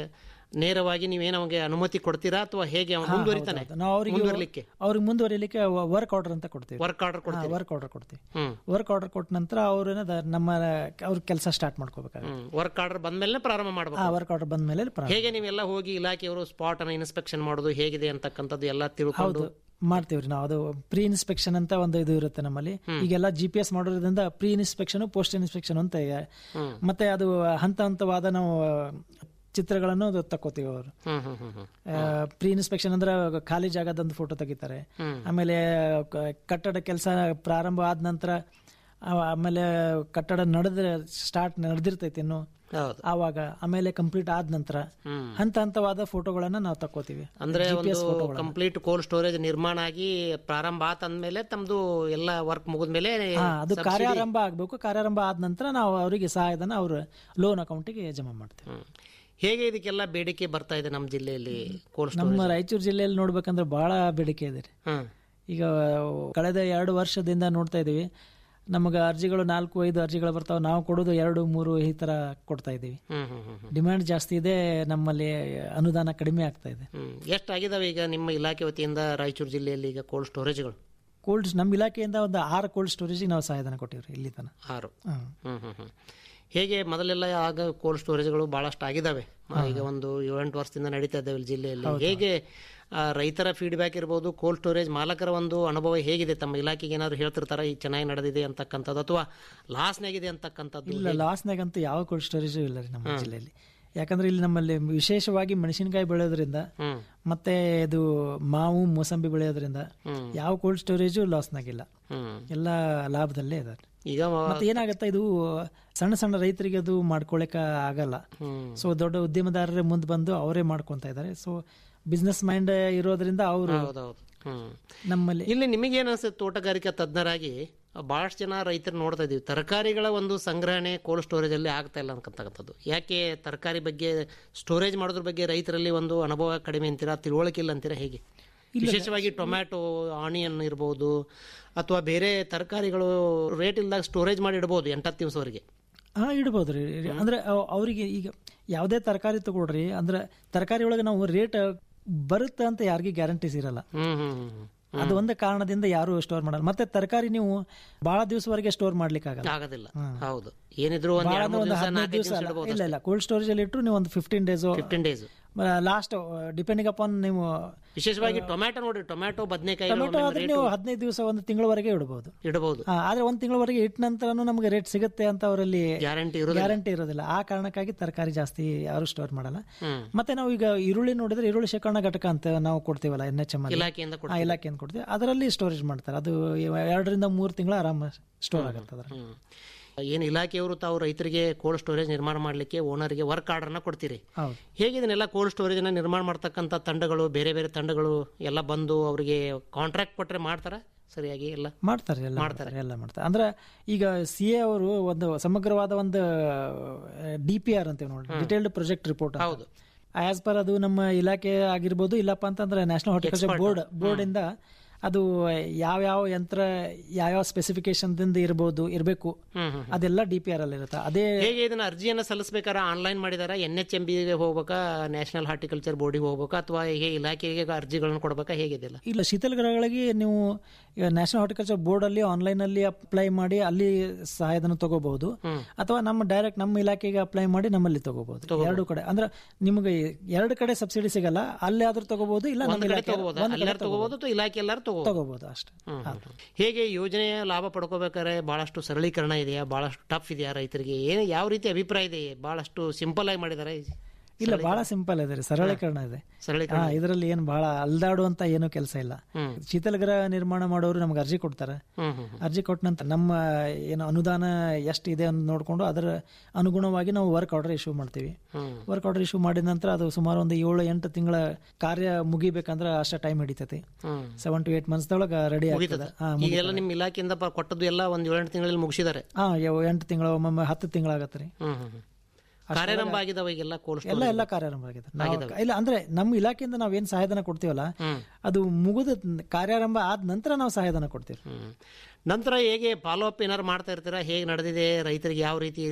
ನೇರವಾಗಿ ನೀವೇನು ಅವನಿಗೆ ಅನುಮತಿ ಕೊಡ್ತೀರಾ ಅಥವಾ ಹೇಗೆ ಅವನು ಮುಂದುವರಿತಾನೆ ನಾವು ಅವ್ರಿಗೆ ಮುಂದುವರಿಲಿಕ್ಕೆ ಅವ್ರಿಗೆ ಮುಂದುವರಿಲಿಕ್ಕೆ ವರ್ಕ್ ಆರ್ಡರ್ ಅಂತ ಕೊಡ್ತೀವಿ ವರ್ಕ್ ಆರ್ಡರ್ ಕೊಡ್ತೀವಿ ವರ್ಕ್ ಆರ್ಡರ್ ಕೊಡ್ತೀವಿ ಹ್ಮ್ ವರ್ಕ್ ಆರ್ಡರ್ ಕೊಟ್ಟ ನಂತರ ಅವ್ರು ಏನದ ನಮ್ಮ ಅವ್ರ ಕೆಲಸ ಸ್ಟಾರ್ಟ್ ಮಾಡ್ಕೋಬೇಕಾಗುತ್ತೆ ಹ್ಮ್ ವರ್ಕ್ ಆರ್ಡರ್ ಬಂದ್ಮೇಲೆ ಪ್ರಾರಂಭ ಮಾಡ್ಬೇಕು ಆ ವರ್ಕ್ ಆರ್ಡರ್ ಬಂದ ಮೇಲೆ ಹೇಗೆ ನೀವೆಲ್ಲ ಹೋಗಿ ಇಲಾಖೆಯವರು ಸ್ಪಾಟ್ ಅನ್ನ ಇನ್ಸ್ಪೆಕ್ಷನ್ ಮಾಡೋದು ಹೇಗಿದೆ ಅಂತಕ್ಕಂಥದ್ದು ಎಲ್ಲ ತಿಳ್ಕೊಂಡು ಮಾಡ್ತೀವ್ರಿ ನಾವು ಅದು ಪ್ರೀ ಇನ್ಸ್ಪೆಕ್ಷನ್ ಅಂತ ಒಂದು ಇದು ಇರುತ್ತೆ ನಮ್ಮಲ್ಲಿ ಈಗೆಲ್ಲ ಜಿ ಪಿ ಎಸ್ ಮಾಡೋದ್ರಿಂದ ಪ್ರೀ ಇನ್ಸ್ಪೆಕ್ಷನ್ ಪೋಸ್ಟ್ ಇನ್ಸ್ಪೆಕ್ಷನ್ ಅಂತ ಇದೆ ಮತ್ತೆ ಅದು ಹಂತ ಹಂತವಾದ ನಾವು ಚಿತ್ರಗಳನ್ನು ಅದು ತಕ್ಕೋತೀವಿ ಅವರು ಹ್ಮ್ ಹ್ಮ್ ಹ್ಮ್ ಹ್ಮ್ ಪ್ರೀ ಇನ್ಸ್ಪೆಕ್ಷನ್ ಅಂದ್ರೆ ಖಾಲಿ ಜಾಗದೊಂದು ಫೋಟೋ ತೆಗಿತಾರೆ ಆಮೇಲೆ ಕ- ಕಟ್ಟಡ ಕೆಲಸ ಪ್ರಾರಂಭ ಆದ ನಂತರ ಆ- ಆಮೇಲೆ ಕಟ್ಟಡ ನಡೆದ ಸ್ಟಾರ್ಟ್ ನಡೆದಿರ್ತೈತಿ ಇನ್ನು ಹೌದು ಆವಾಗ ಆಮೇಲೆ ಕಂಪ್ಲೀಟ್ ಆದ ನಂತರ ಹಂತ ಹಂತವಾದ ಫೋಟೋಗಳನ್ನ ನಾವು ತಕ್ಕೋತೀವಿ ಅಂದ್ರೆ ಒಂದು ಕಂಪ್ಲೀಟ್ ಕೋಲ್ಡ್ ಸ್ಟೋರೇಜ್ ನಿರ್ಮಾಣ ಆಗಿ ಪ್ರಾರಂಭ ಆತ ಅಂದ್ಮೇಲೆ ತಮ್ದು ಎಲ್ಲ ವರ್ಕ್ ಮುಗಿದ್ಮೇಲೆ ಹಾ ಅದು ಕಾರ್ಯಾರಂಭ ಆಗ್ಬೇಕು ಕಾರ್ಯಾರಂಭ ಆದ ನಂತರ ನಾವು ಅವರಿಗೆ ಸಹಾಯಧನ ಅವ್ರ ಲೋನ್ ಅಕೌಂಟಿಗೆ ಜಮಾ ಮಾಡ್ತೀವಿ ಹ್ಮ್. ಹೇಗೆ ಇದಕ್ಕೆಲ್ಲ ಬೇಡಿಕೆ ಬರ್ತಾ ಇದೆ ನಮ್ಮ ಜಿಲ್ಲೆಯಲ್ಲಿ ಕೋಲ್ಡ್ ನಮ್ಮ ರಾಯಚೂರು ಜಿಲ್ಲೆಯಲ್ಲಿ ನೋಡ್ಬೇಕಂದ್ರೆ ಬಹಳ ಬೇಡಿಕೆ ಇದೆ ರೀ ಹ್ಮ್ ಈಗ ಕಳೆದ ಎರಡು ವರ್ಷದಿಂದ ನೋಡ್ತಾ ಇದೀವಿ ನಮಗೆ ಅರ್ಜಿಗಳು ನಾಲ್ಕು ಐದು ಅರ್ಜಿಗಳು ಬರ್ತಾವೆ ನಾವು ಕೊಡೋದು ಎರಡು ಮೂರು ಈ ತರ ಕೊಡ್ತಾ ಇದೀವಿ ಹ್ಮ್ ಹ್ಮ್ ಹ್ಮ್ ಹ್ಮ್. ಡಿಮ್ಯಾಂಡ್ ಜಾಸ್ತಿ ಇದೆ ನಮ್ಮಲ್ಲಿ ಅನುದಾನ ಕಡಿಮೆ ಆಗ್ತಾ ಇದೆ ಹ್ಮ್ ಎಷ್ಟಾಗಿದಾವೆ ಈಗ ನಿಮ್ಮ ಇಲಾಖೆ ವತಿಯಿಂದ ರಾಯಚೂರು ಜಿಲ್ಲೆಯಲ್ಲಿ ಈಗ ಕೋಲ್ಡ್ ಸ್ಟೋರೇಜ್ಗಳು ಕೋಲ್ಡ್ ನಮ್ಮ ಇಲಾಖೆಯಿಂದ ಒಂದು ಆರು ಕೋಲ್ಡ್ ಸ್ಟೋರೇಜಿಗೆ ನಾವು ಸಹಾಯಧನ ಕೊಟ್ಟಿವ್ರಿ ಇಲ್ಲಿ ತನಕ ಆರು ಹ್ಮ್. ಹ್ಮ್ ಹ್ಮ್ ಹ್ಮ್ ಹೇಗೆ ಮೊದಲೆಲ್ಲ ಆಗ ಕೋಲ್ಡ್ ಸ್ಟೋರೇಜ್ಗಳು ಬಹಳಷ್ಟು ಆಗಿದಾವೆ ಈಗ ಒಂದು ಏಳೆಂಟು ವರ್ಷದಿಂದ ನಡೀತಾ ಇದ್ದಾವೆ ಇಲ್ಲಿ ಜಿಲ್ಲೆಯಲ್ಲಿ ಹೇಗೆ ಆ, ರೈತರ ಫೀಡ್ಬ್ಯಾಕ್ ಇರ್ಬೋದು ಕೋಲ್ಡ್ ಸ್ಟೋರೇಜ್ ಮಾಲಕರ ಒಂದು ಅನುಭವ ಹೇಗಿದೆ ತಮ್ಮ ಇಲಾಖೆಗೆ ಏನಾದ್ರು ಹೇಳ್ತಿರ್ತಾರ ಈಗ ಚೆನ್ನಾಗಿ ನಡೆದಿದೆ ಅಂತಕ್ಕಂಥದ್ದು ಅಥವಾ ಲಾಸ್ನಾಗಿದೆ ಅಂತಕ್ಕಂಥದ್ದು ಇಲ್ಲ ಲಾಸ್ನಾಗಂತೂ ಯಾವ ಕೋಲ್ಡ್ ಸ್ಟೋರೇಜು ಇಲ್ಲ ರೀ ನಮ್ಮ ಜಿಲ್ಲೆಯಲ್ಲಿ ಯಾಕಂದ್ರೆ ಇಲ್ಲಿ ನಮ್ಮಲ್ಲಿ ವಿಶೇಷವಾಗಿ ಮೆಣಸಿನಕಾಯಿ ಬೆಳೆಯೋದ್ರಿಂದ ಹ್ಮ್ ಮತ್ತೆ ಇದು ಮಾವು ಮೋಸಂಬಿ ಬೆಳೆಯೋದ್ರಿಂದ ಯಾವ ಕೋಲ್ಡ್ ಸ್ಟೋರೇಜು ಲಾಸ್ನಾಗಿಲ್ಲ ಹ್ಮ್ ಎಲ್ಲ ಲಾಭದಲ್ಲೇ ಇದಾರೆ ಈಗ ಮ- ಮತ್ತೆ ಏನಾಗತ್ತೆ ಇದು ಸಣ್ಣ ಸಣ್ಣ ರೈತರಿಗೆ ಅದು ಮಾಡ್ಕೊಳಕ ಆಗಲ್ಲ ಹ್ಮ್ ಸೊ ದೊಡ್ಡ ಉದ್ಯಮದಾರರೇ ಮುಂದೆ ಬಂದು ಅವರೇ ಮಾಡ್ಕೊಂತ ಇದ್ದಾರೆ ಸೊ ಬಿಸ್ನೆಸ್ ಮೈಂಡ್ ಇರೋದ್ರಿಂದ ಅವರು ಹೌದೌದು ಹ್ಮ್ ನಮ್ಮಲ್ಲಿ ಇಲ್ಲಿ ನಿಮಗೇನು ಅನ್ಸುತ್ತೆ ತೋಟಗಾರಿಕಾ ತಜ್ಞರಾಗಿ ಬಹಳಷ್ಟು ಜನ ರೈತರು ನೋಡ್ತಾ ಇದೀವಿ ತರಕಾರಿಗಳ ಒಂದು ಸಂಗ್ರಹಣೆ ಕೋಲ್ಡ್ ಸ್ಟೋರೇಜ್ ಅಲ್ಲಿ ಆಗ್ತಾ ಇಲ್ಲ ಅನ್ಕಂತಕ್ಕಂಥದ್ದು ಯಾಕೆ ತರಕಾರಿ ಬಗ್ಗೆ ಸ್ಟೋರೇಜ್ ಮಾಡೋದ್ರ ಬಗ್ಗೆ ರೈತರಲ್ಲಿ ಒಂದು ಅನುಭವ ಕಡಿಮೆ ಅಂತೀರಾ ತಿಳುವಳಿಕೆ ಇಲ್ಲ ಅಂತೀರಾ ಹೇಗೆ ವಿಶೇಷವಾಗಿ ಟೊಮ್ಯಾಟೊ ಆನಿಯನ್ ಇರ್ಬೋದು ಅಥವಾ ಬೇರೆ ತರಕಾರಿಗಳು ರೇಟ್ ಇಲ್ದಾಗ ಸ್ಟೋರೇಜ್ ಮಾಡಿ ಇಡ್ಬೋದು ಎಂಟತ್ತು ದಿವಸವರೆಗೆ ಹಾ ಇಡ್ಬೋದು ರೀ ಅಂದ್ರೆ ಅವ್- ಅವರಿಗೆ ಈಗ ಯಾವುದೇ ತರಕಾರಿ ತಗೊಳ್ರಿ ಅಂದ್ರೆ ತರಕಾರಿ ಒಳಗೆ ನಾವು ರೇಟ್ ಬರುತ್ತೆ ಅಂತ ಯಾರಿಗೂ ಗ್ಯಾರಂಟೀಸ್ ಇರಲ್ಲ ಹ್ಮ್ ಹ್ಮ್ ಹ್ಮ್ ಹ್ಮ್ ಅದು ಒಂದು ಕಾರಣದಿಂದ ಯಾರು ಸ್ಟೋರ್ ಮಾಡಲ್ಲ ಮತ್ತೆ ತರಕಾರಿ ನೀವು ಬಹಳ ದಿವಸವರೆಗೆ ಸ್ಟೋರ್ ಮಾಡ್ಲಿಕ್ಕೆ ಆಗಲ್ಲ ಆಗೋದಿಲ್ಲ ಹೌದು ಏನಿದ್ರು ಒಂದ್ ಬಹಳ ಎರಡು ಮೂರು ಒಂದು ದಿವಸ ಹದಿನೈದು ನಾಲ್ಕೈದು ದಿವಸ ದಿವಸ ಇಡ್ಬೋದು ಇಲ್ಲ ಇಲ್ಲ ಕೋಲ್ಡ್ ಸ್ಟೋರೇಜ್ ಅಲ್ಲಿ ಇಟ್ಟರು ನೀವು ಒಂದು fifteen days fifteen days last depending upon ನೀವು ವಿಶೇಷವಾಗಿ ಟೊಮ್ಯಾಟೊ ನೋಡಿ ಟೊಮ್ಯಾಟೊ ಬದನೆಕಾಯಿ ಟೊಮೆಟೊ ಆದ್ರೆ ನೀವು ಹದಿನೈದು ದಿವಸ ಒಂದು ತಿಂಗಳವರೆಗೆ ಇಡಬಹುದು ಇಡಬಹುದು ಆದ್ರೆ ಒಂದು ತಿಂಗಳವರೆಗೆ ಇಟ್ಟ ನಂತರನು ನಮಗೆ ರೇಟ್ ಸಿಗುತ್ತೆ ಅಂತ ಅವರಲ್ಲಿ ಗ್ಯಾರಂಟಿ ಇರೋದು ಗ್ಯಾರಂಟಿ ಇರೋದಿಲ್ಲ ಆ ಕಾರಣಕ್ಕಾಗಿ ತರಕಾರಿ ಜಾಸ್ತಿ ಯಾರು ಸ್ಟೋರ್ ಮಾಡಲ್ಲ ಹ್ಮ್. ಮತ್ತೆ ನಾವು ಈಗ ಈರುಳ್ಳಿ ನೋಡಿದ್ರೆ ಈರುಳ್ಳಿ ಶೇಖರಣಾ ಘಟಕ ಅಂತ ನಾವು ಕೊಡ್ತೀವಲ್ಲ ಎನ್ ಎಚ್ ಎಂ ಇಲಾಖೆಯಿಂದ ಕೊಡ್- ಇಲಾಖೆಯಿಂದ ಕೊಡ್ತೀವಿ ಅದರಲ್ಲಿ ಸ್ಟೋರೇಜ್ ಮಾಡ್ತಾರೆ ಅದು ಎರಡರಿಂದ ಮೂರು ತಿಂಗಳು ಆರಾಮ ಸ್ಟೋರ್ ಆಗುತ್ತೆ ಅದ್ರ ಹ್ಮ್. ಏನು ಇಲಾಖೆಯವರು ತಾವು ರೈತರಿಗೆ ಕೋಲ್ಡ್ ಸ್ಟೋರೇಜ್ ನಿರ್ಮಾಣ ಮಾಡಲಿಕ್ಕೆ ಓನರ್ಗೆ ವರ್ಕ್ ಆರ್ಡರ್ನ ಕೊಡ್ತೀರಿ ಹೌದು ಹೇಗೆ ಇದನ್ನೆಲ್ಲ ಕೋಲ್ಡ್ ಸ್ಟೋರೇಜ್ನ ನಿರ್ಮಾಣ ಮಾಡ್ತಕ್ಕಂಥ ತಂಡಗಳು ಬೇರೆ ಬೇರೆ ತಂಡಗಳು ಎಲ್ಲ ಬಂದು ಅವರಿಗೆ ಕಾಂಟ್ರಾಕ್ಟ್ ಕೊಟ್ಟರೆ ಮಾಡ್ತಾರ ಸರಿಯಾಗಿ ಎಲ್ಲ ಮಾಡ್ತಾರೆ ಎಲ್ಲ ಮಾಡ್ತಾರೆ ಎಲ್ಲ ಮಾಡ್ತಾರೆ ಅಂದ್ರೆ ಈಗ ಸಿ ಎ ಅವರು ಒಂದು ಸಮಗ್ರವಾದ ಒಂದು ಡಿ ಪಿ ಆರ್ ಅಂತೀವಿ ನೋಡಿ ಡಿಟೇಲ್ಡ್ ಪ್ರಾಜೆಕ್ಟ್ ರಿಪೋರ್ಟ್ ಹೌದು ಆಸ್ ಪರ್ ಅದು ನಮ್ಮ ಇಲಾಖೆ ಆಗಿರ್ಬೋದು ಇಲ್ಲಪ್ಪ ಅಂತಂದ್ರೆ ನ್ಯಾಷನಲ್ ಹಾರ್ಟಿಕಲ್ಚರ್ ಬೋರ್ಡ್ ಬೋರ್ಡ್ ಇಂದ ಅದು ಯಾವ್ಯಾವ ಯಂತ್ರ ಯಾವ್ಯಾವ ಸ್ಪೆಸಿಫಿಕೇಶನ್ ದಿಂದ ಇರ್ಬೋದು ಇರಬೇಕು ಹ್ಮ್ ಹ್ಮ್ ಅದೆಲ್ಲ ಡಿ ಪಿ ಆರ್ ಅಲ್ಲಿ ಇರುತ್ತೆ ಅದೇ ಹೇಗೆ ಇದನ್ನ ಅರ್ಜಿಯನ್ನ ಸಲ್ಲಿಸಬೇಕಾದ್ರೆ ಆನ್ಲೈನ್ ಮಾಡಿದಾರ ಎನ್ ಎಚ್ ಎಂ ಬಿಗೆ ಹೋಗ್ಬೇಕಾ ನ್ಯಾಷನಲ್ ಹಾರ್ಟಿಕಲ್ಚರ್ ಬೋರ್ಡಿಗೆ ಹೋಗ್ಬೇಕಾ ಅಥವಾ ಹೇಗೆ ಇಲಾಖೆಗೆ ಅರ್ಜಿಗಳನ್ನು ಕೊಡ್ಬೇಕಾ ಹೇಗಿದೆಲ್ಲ ಇಲ್ಲ ಶೀತಲ ಗೃಹಗಳಿಗೆ ನೀವು ನ್ಯಾಷನಲ್ ಹಾರ್ಟಿಕಲ್ಚರ್ ಬೋರ್ಡ್ ಅಲ್ಲಿ ಆನ್ಲೈನ್ ಅಲ್ಲಿ ಅಪ್ಲೈ ಮಾಡಿ ಅಲ್ಲಿ ಸಹಾಯಧನ ತಗೋಬಹುದು ಅಥವಾ ನಮ್ಮ ಡೈರೆಕ್ಟ್ ನಮ್ಮ ಇಲಾಖೆಗೆ ಅಪ್ಲೈ ಮಾಡಿ ನಮ್ಮಲ್ಲಿ ತಗೋಬಹುದು ಎರಡು ಕಡೆ ಅಂದ್ರೆ ನಿಮಗೆ ಎರಡು ಕಡೆ ಸಬ್ಸಿಡಿ ಸಿಗಲ್ಲ ಅಲ್ಲಿ ಆದ್ರೂ ತಗೋಬಹುದು ಇಲ್ಲ ನಮ್ಮ ಇಲಾಖೆ ತಗೋಬಹುದು ಅಲ್ಲಾರು ತಗೋಬಹುದು ಅಥವಾ ಇಲಾಖೆ ಎಲ್ಲಾರು ತಗೋಬಹುದು ತಗೋಬಹುದು ಅಷ್ಟೇ ಹೇಗೆ ಯೋಜನೆಯ ಲಾಭ ಪಡ್ಕೋಬೇಕಾದ್ರೆ ಬಹಳಷ್ಟು ಸರಳೀಕರಣ ಇದೆಯಾ ಬಹಳಷ್ಟು ಟಫ್ ಇದೆಯಾ ರೈತರಿಗೆ ಏನು ಯಾವ ರೀತಿ ಅಭಿಪ್ರಾಯ ಇದೆ ಬಹಳಷ್ಟು ಸಿಂಪಲ್ ಆಗಿ ಮಾಡಿದ್ದಾರೆ ಇಲ್ಲ ಬಹಳ ಸಿಂಪಲ್ ಇದೆ ರೀ ಸರಳೀಕರಣ ಇದೆ ಸರಳೀಕರಣ ಹಾ ಇದರಲ್ಲಿ ಏನು ಬಹಳ ಅಲ್ದಾಡುವಂತ ಏನು ಕೆಲಸ ಇಲ್ಲ ಶೀತಲ ಗೃಹ ನಿರ್ಮಾಣ ಮಾಡೋರು ನಮ್ಗೆ ಅರ್ಜಿ ಕೊಡ್ತಾರೆ ಹ್ಮ್ ಹ್ಮ್ ಅರ್ಜಿ ಕೊಟ್ಟ ನಂತರ ನಮ್ಮ ಏನು ಅನುದಾನ ಎಷ್ಟು ಇದೆ ಅಂತ ನೋಡಿಕೊಂಡು ಅದರ ಅನುಗುಣವಾಗಿ ನಾವು ವರ್ಕ್ ಆರ್ಡರ್ ಇಶ್ಯೂ ಮಾಡ್ತೀವಿ ಹ್ಮ್. ವರ್ಕ್ ಆರ್ಡರ್ ಇಶ್ಯೂ ಮಾಡಿದ ನಂತರ ಅದು ಸುಮಾರು ಒಂದು ಏಳು ಎಂಟು ತಿಂಗಳ ಕಾರ್ಯ ಮುಗಿಬೇಕಂದ್ರೆ ಅಷ್ಟೇ ಟೈಮ್ ಹಿಡಿತೈತಿ ಹ್ಮ್ ಸೆವೆನ್ ಟು ಏಟ್ ಮಂತ್ಸ್ದೊಳಗೆ ರೆಡಿ ಆಗ್ತದೆ ಹಾ ಈಗೆಲ್ಲ ನಿಮ್ಮ ಇಲಾಖೆಯಿಂದ ಪ- ಕೊಟ್ಟದ್ದು ಎಲ್ಲ ಒಂದ್ ಏಳೆಂಟು ತಿಂಗಳಲ್ಲಿ ಮುಗಿಸಿದ್ದಾರೆ ಹಾ ಯವ್- ಎಂಟು ತಿಂಗಳ ಒಮ್ಮೊಮ್ಮೆ ಹತ್ತು ತಿಂಗಳಾಗತ್ತೆ ರೀ ಹ್ಮ್ ಹ್ಮ್ ಹ್ಮ್. ಕಾರ್ಯಾರಂಭ ಆಗಿದಾವ ಈಗೆಲ್ಲ ಕೋಲ್ಡ್ ಎಲ್ಲ ಎಲ್ಲ ಕಾರ್ಯಾರಂಭ ಆಗಿದೆ ನಾವು- ಇಲ್ಲ ಅಂದ್ರೆ ನಮ್ಮ ಇಲಾಖೆಯಿಂದ ನಾವೇನ್ ಸಹಾಯಧನ ಕೊಡ್ತೀವಲ್ಲ ಅದು ಮುಗಿದ ಕಾರ್ಯಾರಂಭ ಆದ ನಂತರ ನಾವು ಸಹಾಯಧನ ಕೊಡ್ತೀವಿ ಹ್ಮ್. ನಂತರ ಹೇಗೆ ಫಾಲೋ ಅಪ್ ಏನಾರು ಮಾಡ್ತಾ ಇರ್ತೀರಾ ಹೇಗೆ ನಡೆದಿದೆ ರೈತರಿಗೆ ಯಾವ ರೀತಿ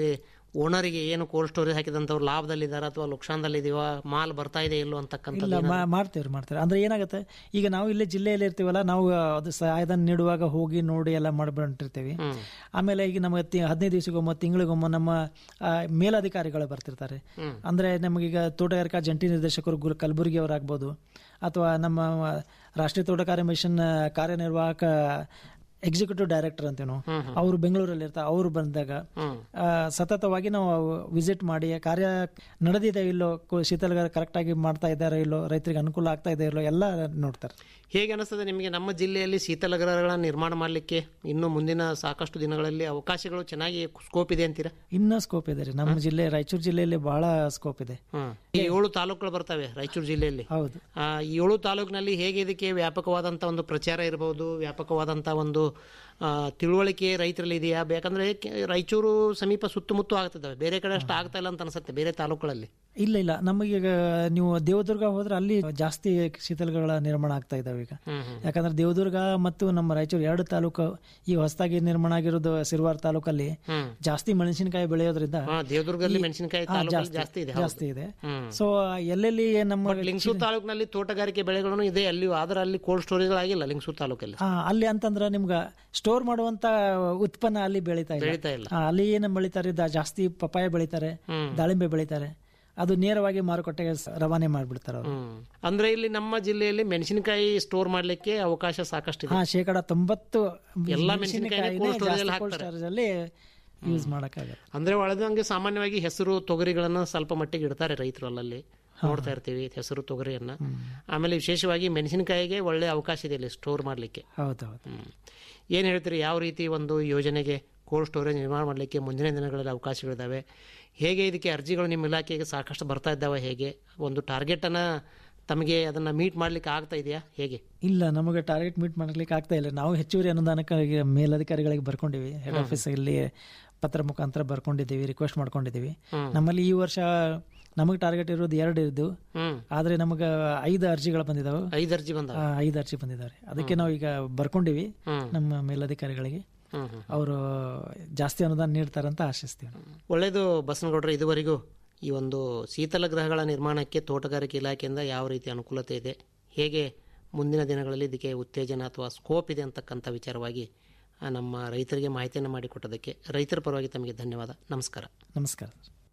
ಓನರಿಗೆ ಏನು ಕೋಲ್ಡ್ ಸ್ಟೋರೇಜ್ ಹಾಕಿದಂಥವ್ರು ಲಾಭದಲ್ಲಿದ್ದಾರೆ ಅಥವಾ ಲುಕ್ಷಾನದಲ್ಲಿದೀವ ಮಾಲ್ ಬರ್ತಾ ಇದೆ ಇಲ್ಲೋ ಅಂತಕ್ಕಂಥದ್ದು ಇಲ್ಲ ಮಾ- ಮಾಡ್ತೇವ್ರಿ ಮಾಡ್ತೇವೆ ಅಂದ್ರೆ ಏನಾಗುತ್ತೆ ಈಗ ನಾವು ಇಲ್ಲೇ ಜಿಲ್ಲೆಯಲ್ಲಿ ಇರ್ತೀವಲ್ಲ ನಾವು ಅದು ಸಹಾಯಧನ ನೀಡುವಾಗ ಹೋಗಿ ನೋಡಿ ಎಲ್ಲ ಮಾಡ್ಬಿಟ್ಟಿರ್ತೀವಿ ಆಮೇಲೆ ಈಗ ನಮಗೆ ತಿ- ಹದಿನೈದು ದಿವಸಗೊಮ್ಮೆ ತಿಂಗಳಿಗೊಮ್ಮೆ ನಮ್ಮ ಆ, ಮೇಲಧಿಕಾರಿಗಳು ಬರ್ತಿರ್ತಾರೆ ಅಂದ್ರೆ ನಮಗೀಗ ತೋಟಗಾರಿಕಾ ಜಂಟಿ ನಿರ್ದೇಶಕರು ಗುಲ್ ಕಲಬುರಗಿ ಅವರಾಗ್ಬೋದು ಅಥವಾ ನಮ್ಮ ರಾಷ್ಟ್ರೀಯ ತೋಟಗಾರಿಕೆ ಮಿಷನ್ ಕಾರ್ಯನಿರ್ವಾಹಕ ಎಕ್ಸಿಕ್ಯೂಟಿವ್ ಡೈರೆಕ್ಟರ್ ಅಂತೀವಿ ನಾವು ಅವರು ಬೆಂಗಳೂರಲ್ಲಿ ಇರ್ತಾರೆ ಅವರು ಬಂದಾಗ ಆ, ಸತತವಾಗಿ ನಾವು ವಿಸಿಟ್ ಮಾಡಿ ಕಾರ್ಯ ನಡೆದಿದೆ ಇಲ್ಲೋ ಕೋ- ಶೀತಲಗಾರ ಕರೆಕ್ಟ್ ಆಗಿ ಮಾಡ್ತಾ ಇದ್ದಾರೋ ಇಲ್ಲೋ ರೈತರಿಗೆ ಅನುಕೂಲ ಆಗ್ತಾ ಇದೆ ಇಲ್ಲೋ ಎಲ್ಲ ನೋಡ್ತಾರೆ ಹೇಗೆ ಅನಿಸ್ತದೆ ನಿಮಗೆ ನಮ್ಮ ಜಿಲ್ಲೆಯಲ್ಲಿ ಶೀತಲಗೃಹಗಳ ನಿರ್ಮಾಣ ಮಾಡಲಿಕ್ಕೆ ಇನ್ನು ಮುಂದಿನ ಸಾಕಷ್ಟು ದಿನಗಳಲ್ಲಿ ಅವಕಾಶಗಳು ಚೆನ್ನಾಗಿ ಸ್ಕೋಪ್ ಇದೆ ಅಂತೀರಾ ಇನ್ನೂ ಸ್ಕೋಪ್ ಇದೆ ರೀ ನಮ್ಮ ಜಿಲ್ಲೆ ರಾಯಚೂರು ಜಿಲ್ಲೆಯಲ್ಲಿ ಬಹಳ ಸ್ಕೋಪ್ ಇದೆ ಹ್ಮ್. ಈ ಏಳು ತಾಲೂಕುಗಳು ಬರ್ತವೆ ರಾಯಚೂರು ಜಿಲ್ಲೆಯಲ್ಲಿ ಹೌದು ಆ, ಈ ಏಳು ತಾಲೂಕಿನಲ್ಲಿ ಹೇಗೆ ಇದಕ್ಕೆ ವ್ಯಾಪಕವಾದಂಥ ಒಂದು ಪ್ರಚಾರ ಇರಬಹುದು ವ್ಯಾಪಕವಾದಂಥ ಒಂದು ಆ, ತಿಳುವಳಿಕೆ ರೈತರಲ್ಲಿ ಇದೆಯಾ ಬೇಕಂದ್ರೆ ಕೆ- ರಾಯಚೂರು ಸಮೀಪ ಸುತ್ತಮುತ್ತ ಆಗ್ತಿದ್ದಾವೆ ಬೇರೆ ಕಡೆ ಅಷ್ಟು ಆಗ್ತಾ ಇಲ್ಲ ಅಂತ ಅನ್ಸುತ್ತೆ ಬೇರೆ ತಾಲೂಕುಗಳಲ್ಲಿ ಇಲ್ಲ ಇಲ್ಲ ನಮಗೀಗ ನೀವು ದೇವದುರ್ಗ ಹೋದ್ರೆ ಅಲ್ಲಿ ಜಾಸ್ತಿ ಶೀತಲಗಳ ನಿರ್ಮಾಣ ಆಗ್ತಾ ಇದಾವೆ ಈಗ ಯಾಕಂದ್ರೆ ದೇವದುರ್ಗ ಮತ್ತು ನಮ್ಮ ರಾಯಚೂರು ಎರಡು ತಾಲೂಕು ಈ ಹೊಸದಾಗಿ ನಿರ್ಮಾಣ ಆಗಿರೋದು ಸಿರುವಾರ್ ತಾಲೂಕಲ್ಲಿ ಜಾಸ್ತಿ ಮೆಣಸಿನಕಾಯಿ ಬೆಳೆಯೋದ್ರಿಂದ ಹಾ, ದೇವದುರ್ಗದಲ್ಲಿ ಮೆಣಸಿನಕಾಯಿ ಹಾ, ತಾಲೂಕಲ್ಲಿ ಜಾಸ್ತಿ ಇದೆ ಹೌದು. ಜಾಸ್ತಿ ಇದೆ ಹ್ಮ್. ಸೊ ಎಲ್ಲೆಲ್ಲಿ ನಮ್ಮ ಲಿಂಗಸೂರು ತಾಲೂಕಿನಲ್ಲಿ ತೋಟಗಾರಿಕೆ ಬೆಳೆಗಳನ್ನು ಇದೆ ಅಲ್ಲಿ ಆದ್ರೆ ಅಲ್ಲಿ ಕೋಲ್ಡ್ ಸ್ಟೋರೇಜ್ ಆಗಿಲ್ಲ ಲಿಂಗಸೂರು ತಾಲೂಕಲ್ಲಿ ಆ, ಅಲ್ಲಿ ಅಂತಂದ್ರೆ ನಿಮ್ಗ ಸ್ಟೋರ್ ಮಾಡುವಂತ ಉತ್ಪನ್ನ ಅಲ್ಲಿ ಬೆಳೀತಾ ಬೆಳೀತಾ ಇಲ್ಲ ಇಲ್ಲ. ಆ, ಅಲ್ಲಿ ಏನು ಬೆಳಿತಾರೆ ದ- ಜಾಸ್ತಿ ಪಪಾಯ ಬೆಳಿತಾರೆ ದಾಳಿಂಬೆ ಬೆಳಿತಾರೆ ಅದು ನೇರವಾಗಿ ಮಾರುಕಟ್ಟೆಗೆ ಸ- ರವಾನೆ ಮಾಡ್ಬಿಡ್ತಾರೆ ಅವರು ಹ್ಮ್. ಅಂದ್ರೆ ಇಲ್ಲಿ ನಮ್ಮ ಜಿಲ್ಲೆಯಲ್ಲಿ ಮೆಣಸಿನಕಾಯಿ ಸ್ಟೋರ್ ಮಾಡ್ಲಿಕ್ಕೆ ಅವಕಾಶ ಸಾಕಷ್ಟಿದೆ ಹಾ ಶೇಕಡ ತೊಂಬತ್ತು ಎಲ್ಲ ಮೆಣಸಿನಕಾಯಿನೇ ಮೆಣಸಿನಕಾಯಿನೇ cold storage ಜಾಸ್ತಿ ಅಲ್ಲಿ cold ಹಾಕ್ತಾರೆ. storage ಅಲ್ಲಿ ಯೂಸ್ ಮಾಡಕ್ಕಾಗತ್ತೆ ಅಂದ್ರೆ ಒಳದಂಗೆ ಸಾಮಾನ್ಯವಾಗಿ ಹೆಸರು ತೊಗರಿಗಳನ್ನ ಸ್ವಲ್ಪ ಮಟ್ಟಿಗೆ ಇಡ್ತಾರೆ ರೈತರು ಅಲ್ಲಲ್ಲಿ ನೋಡ್ತಾ ಇರ್ತೀವಿ ಹೆಸರು ತೊಗರಿಯನ್ನ ಆಮೇಲೆ ವಿಶೇಷವಾಗಿ ಮೆಣಸಿನಕಾಯಿಗೆ ಒಳ್ಳೆ ಅವಕಾಶ ಇದೆ ಇಲ್ಲಿ ಸ್ಟೋರ್ ಮಾಡ್ಲಿಕ್ಕೆ ಹೌದೌದು ಹ್ಮ್. ಏನ್ ಹೇಳ್ತೀರಿ ಯಾವ ರೀತಿ ಒಂದು ಯೋಜನೆಗೆ ಕೋಲ್ಡ್ ಸ್ಟೋರೇಜ್ ನಿರ್ಮಾಣ ಮಾಡಲಿಕ್ಕೆ ಮುಂದಿನ ದಿನಗಳಲ್ಲಿ ಅವಕಾಶಗಳಿದ್ದಾವೆ ಹೇಗೆ ಇದಕ್ಕೆ ಅರ್ಜಿಗಳು ನಿಮ್ಮ ಇಲಾಖೆಗೆ ಸಾಕಷ್ಟು ಬರ್ತಾ ಇದ್ದಾವೆ ಹೇಗೆ ಒಂದು ಟಾರ್ಗೆಟ್ ಅನ್ನ ತಮಗೆ ಅದನ್ನ ಮೀಟ್ ಮಾಡ್ಲಿಕ್ಕೆ ಆಗ್ತಾ ಇದೆಯಾ ಹೇಗೆ ಇಲ್ಲ ನಮಗೆ ಟಾರ್ಗೆಟ್ ಮೀಟ್ ಮಾಡ್ಲಿಕ್ಕೆ ಆಗ್ತಾ ಇಲ್ಲ ನಾವು ಹೆಚ್ಚುವರಿ ಅನುದಾನಕ್ಕಾಗಿ ಮೇಲಧಿಕಾರಿಗಳಿಗೆ ಬರ್ಕೊಂಡಿವಿ ಹೆಡ್ ಆಫೀಸ್ ಇಲ್ಲಿ ಪತ್ರ ಮುಖಾಂತರ ಬರ್ಕೊಂಡಿದ್ದೀವಿ ರಿಕ್ವೆಸ್ಟ್ ಮಾಡ್ಕೊಂಡಿದ್ದೀವಿ ನಮ್ಮಲ್ಲಿ ಈ ವರ್ಷ ನಮಗೆ ಟಾರ್ಗೆಟ್ ಇರೋದು ಎರಡು ಇದ್ದು ಹ್ಮ್ ಆದ್ರೆ ನಮಗೆ ಐದು ಅರ್ಜಿಗಳು ಬಂದಿದಾವೆ ಐದು ಅರ್ಜಿ ಬಂದ ಆ, ಐದು ಅರ್ಜಿ ಬಂದಿದ್ದಾವೆ ಅದಕ್ಕೆ ನಾವು ಈಗ ಬರ್ಕೊಂಡಿವಿ ನಮ್ಮ ಮೇಲಧಿಕಾರಿಗಳಿಗೆ ಹ್ಮ್ ಹ್ಮ್ ಅವರು ಜಾಸ್ತಿ ಅನುದಾನ ನೀಡ್ತಾರಂತ ಆಶಿಸ್ತೀವಿ ಒಳ್ಳೆಯದು ಬಸನಗೌಡ್ರೆ ಇದುವರೆಗೂ ಈ ಒಂದು ಶೀತಲ ಗೃಹಗಳ ನಿರ್ಮಾಣಕ್ಕೆ ತೋಟಗಾರಿಕೆ ಇಲಾಖೆಯಿಂದ ಯಾವ ರೀತಿ ಅನುಕೂಲತೆ ಇದೆ ಹೇಗೆ ಮುಂದಿನ ದಿನಗಳಲ್ಲಿ ಇದಕ್ಕೆ ಉತ್ತೇಜನ ಅಥವಾ ಸ್ಕೋಪ್ ಇದೆ ಅಂತಕ್ಕಂಥ ವಿಚಾರವಾಗಿ ಆ, ನಮ್ಮ ರೈತರಿಗೆ ಮಾಹಿತಿಯನ್ನು ಮಾಡಿಕೊಟ್ಟದಕ್ಕೆ ರೈತರ ಪರವಾಗಿ ತಮಗೆ ಧನ್ಯವಾದ ನಮಸ್ಕಾರ ನಮಸ್ಕಾರ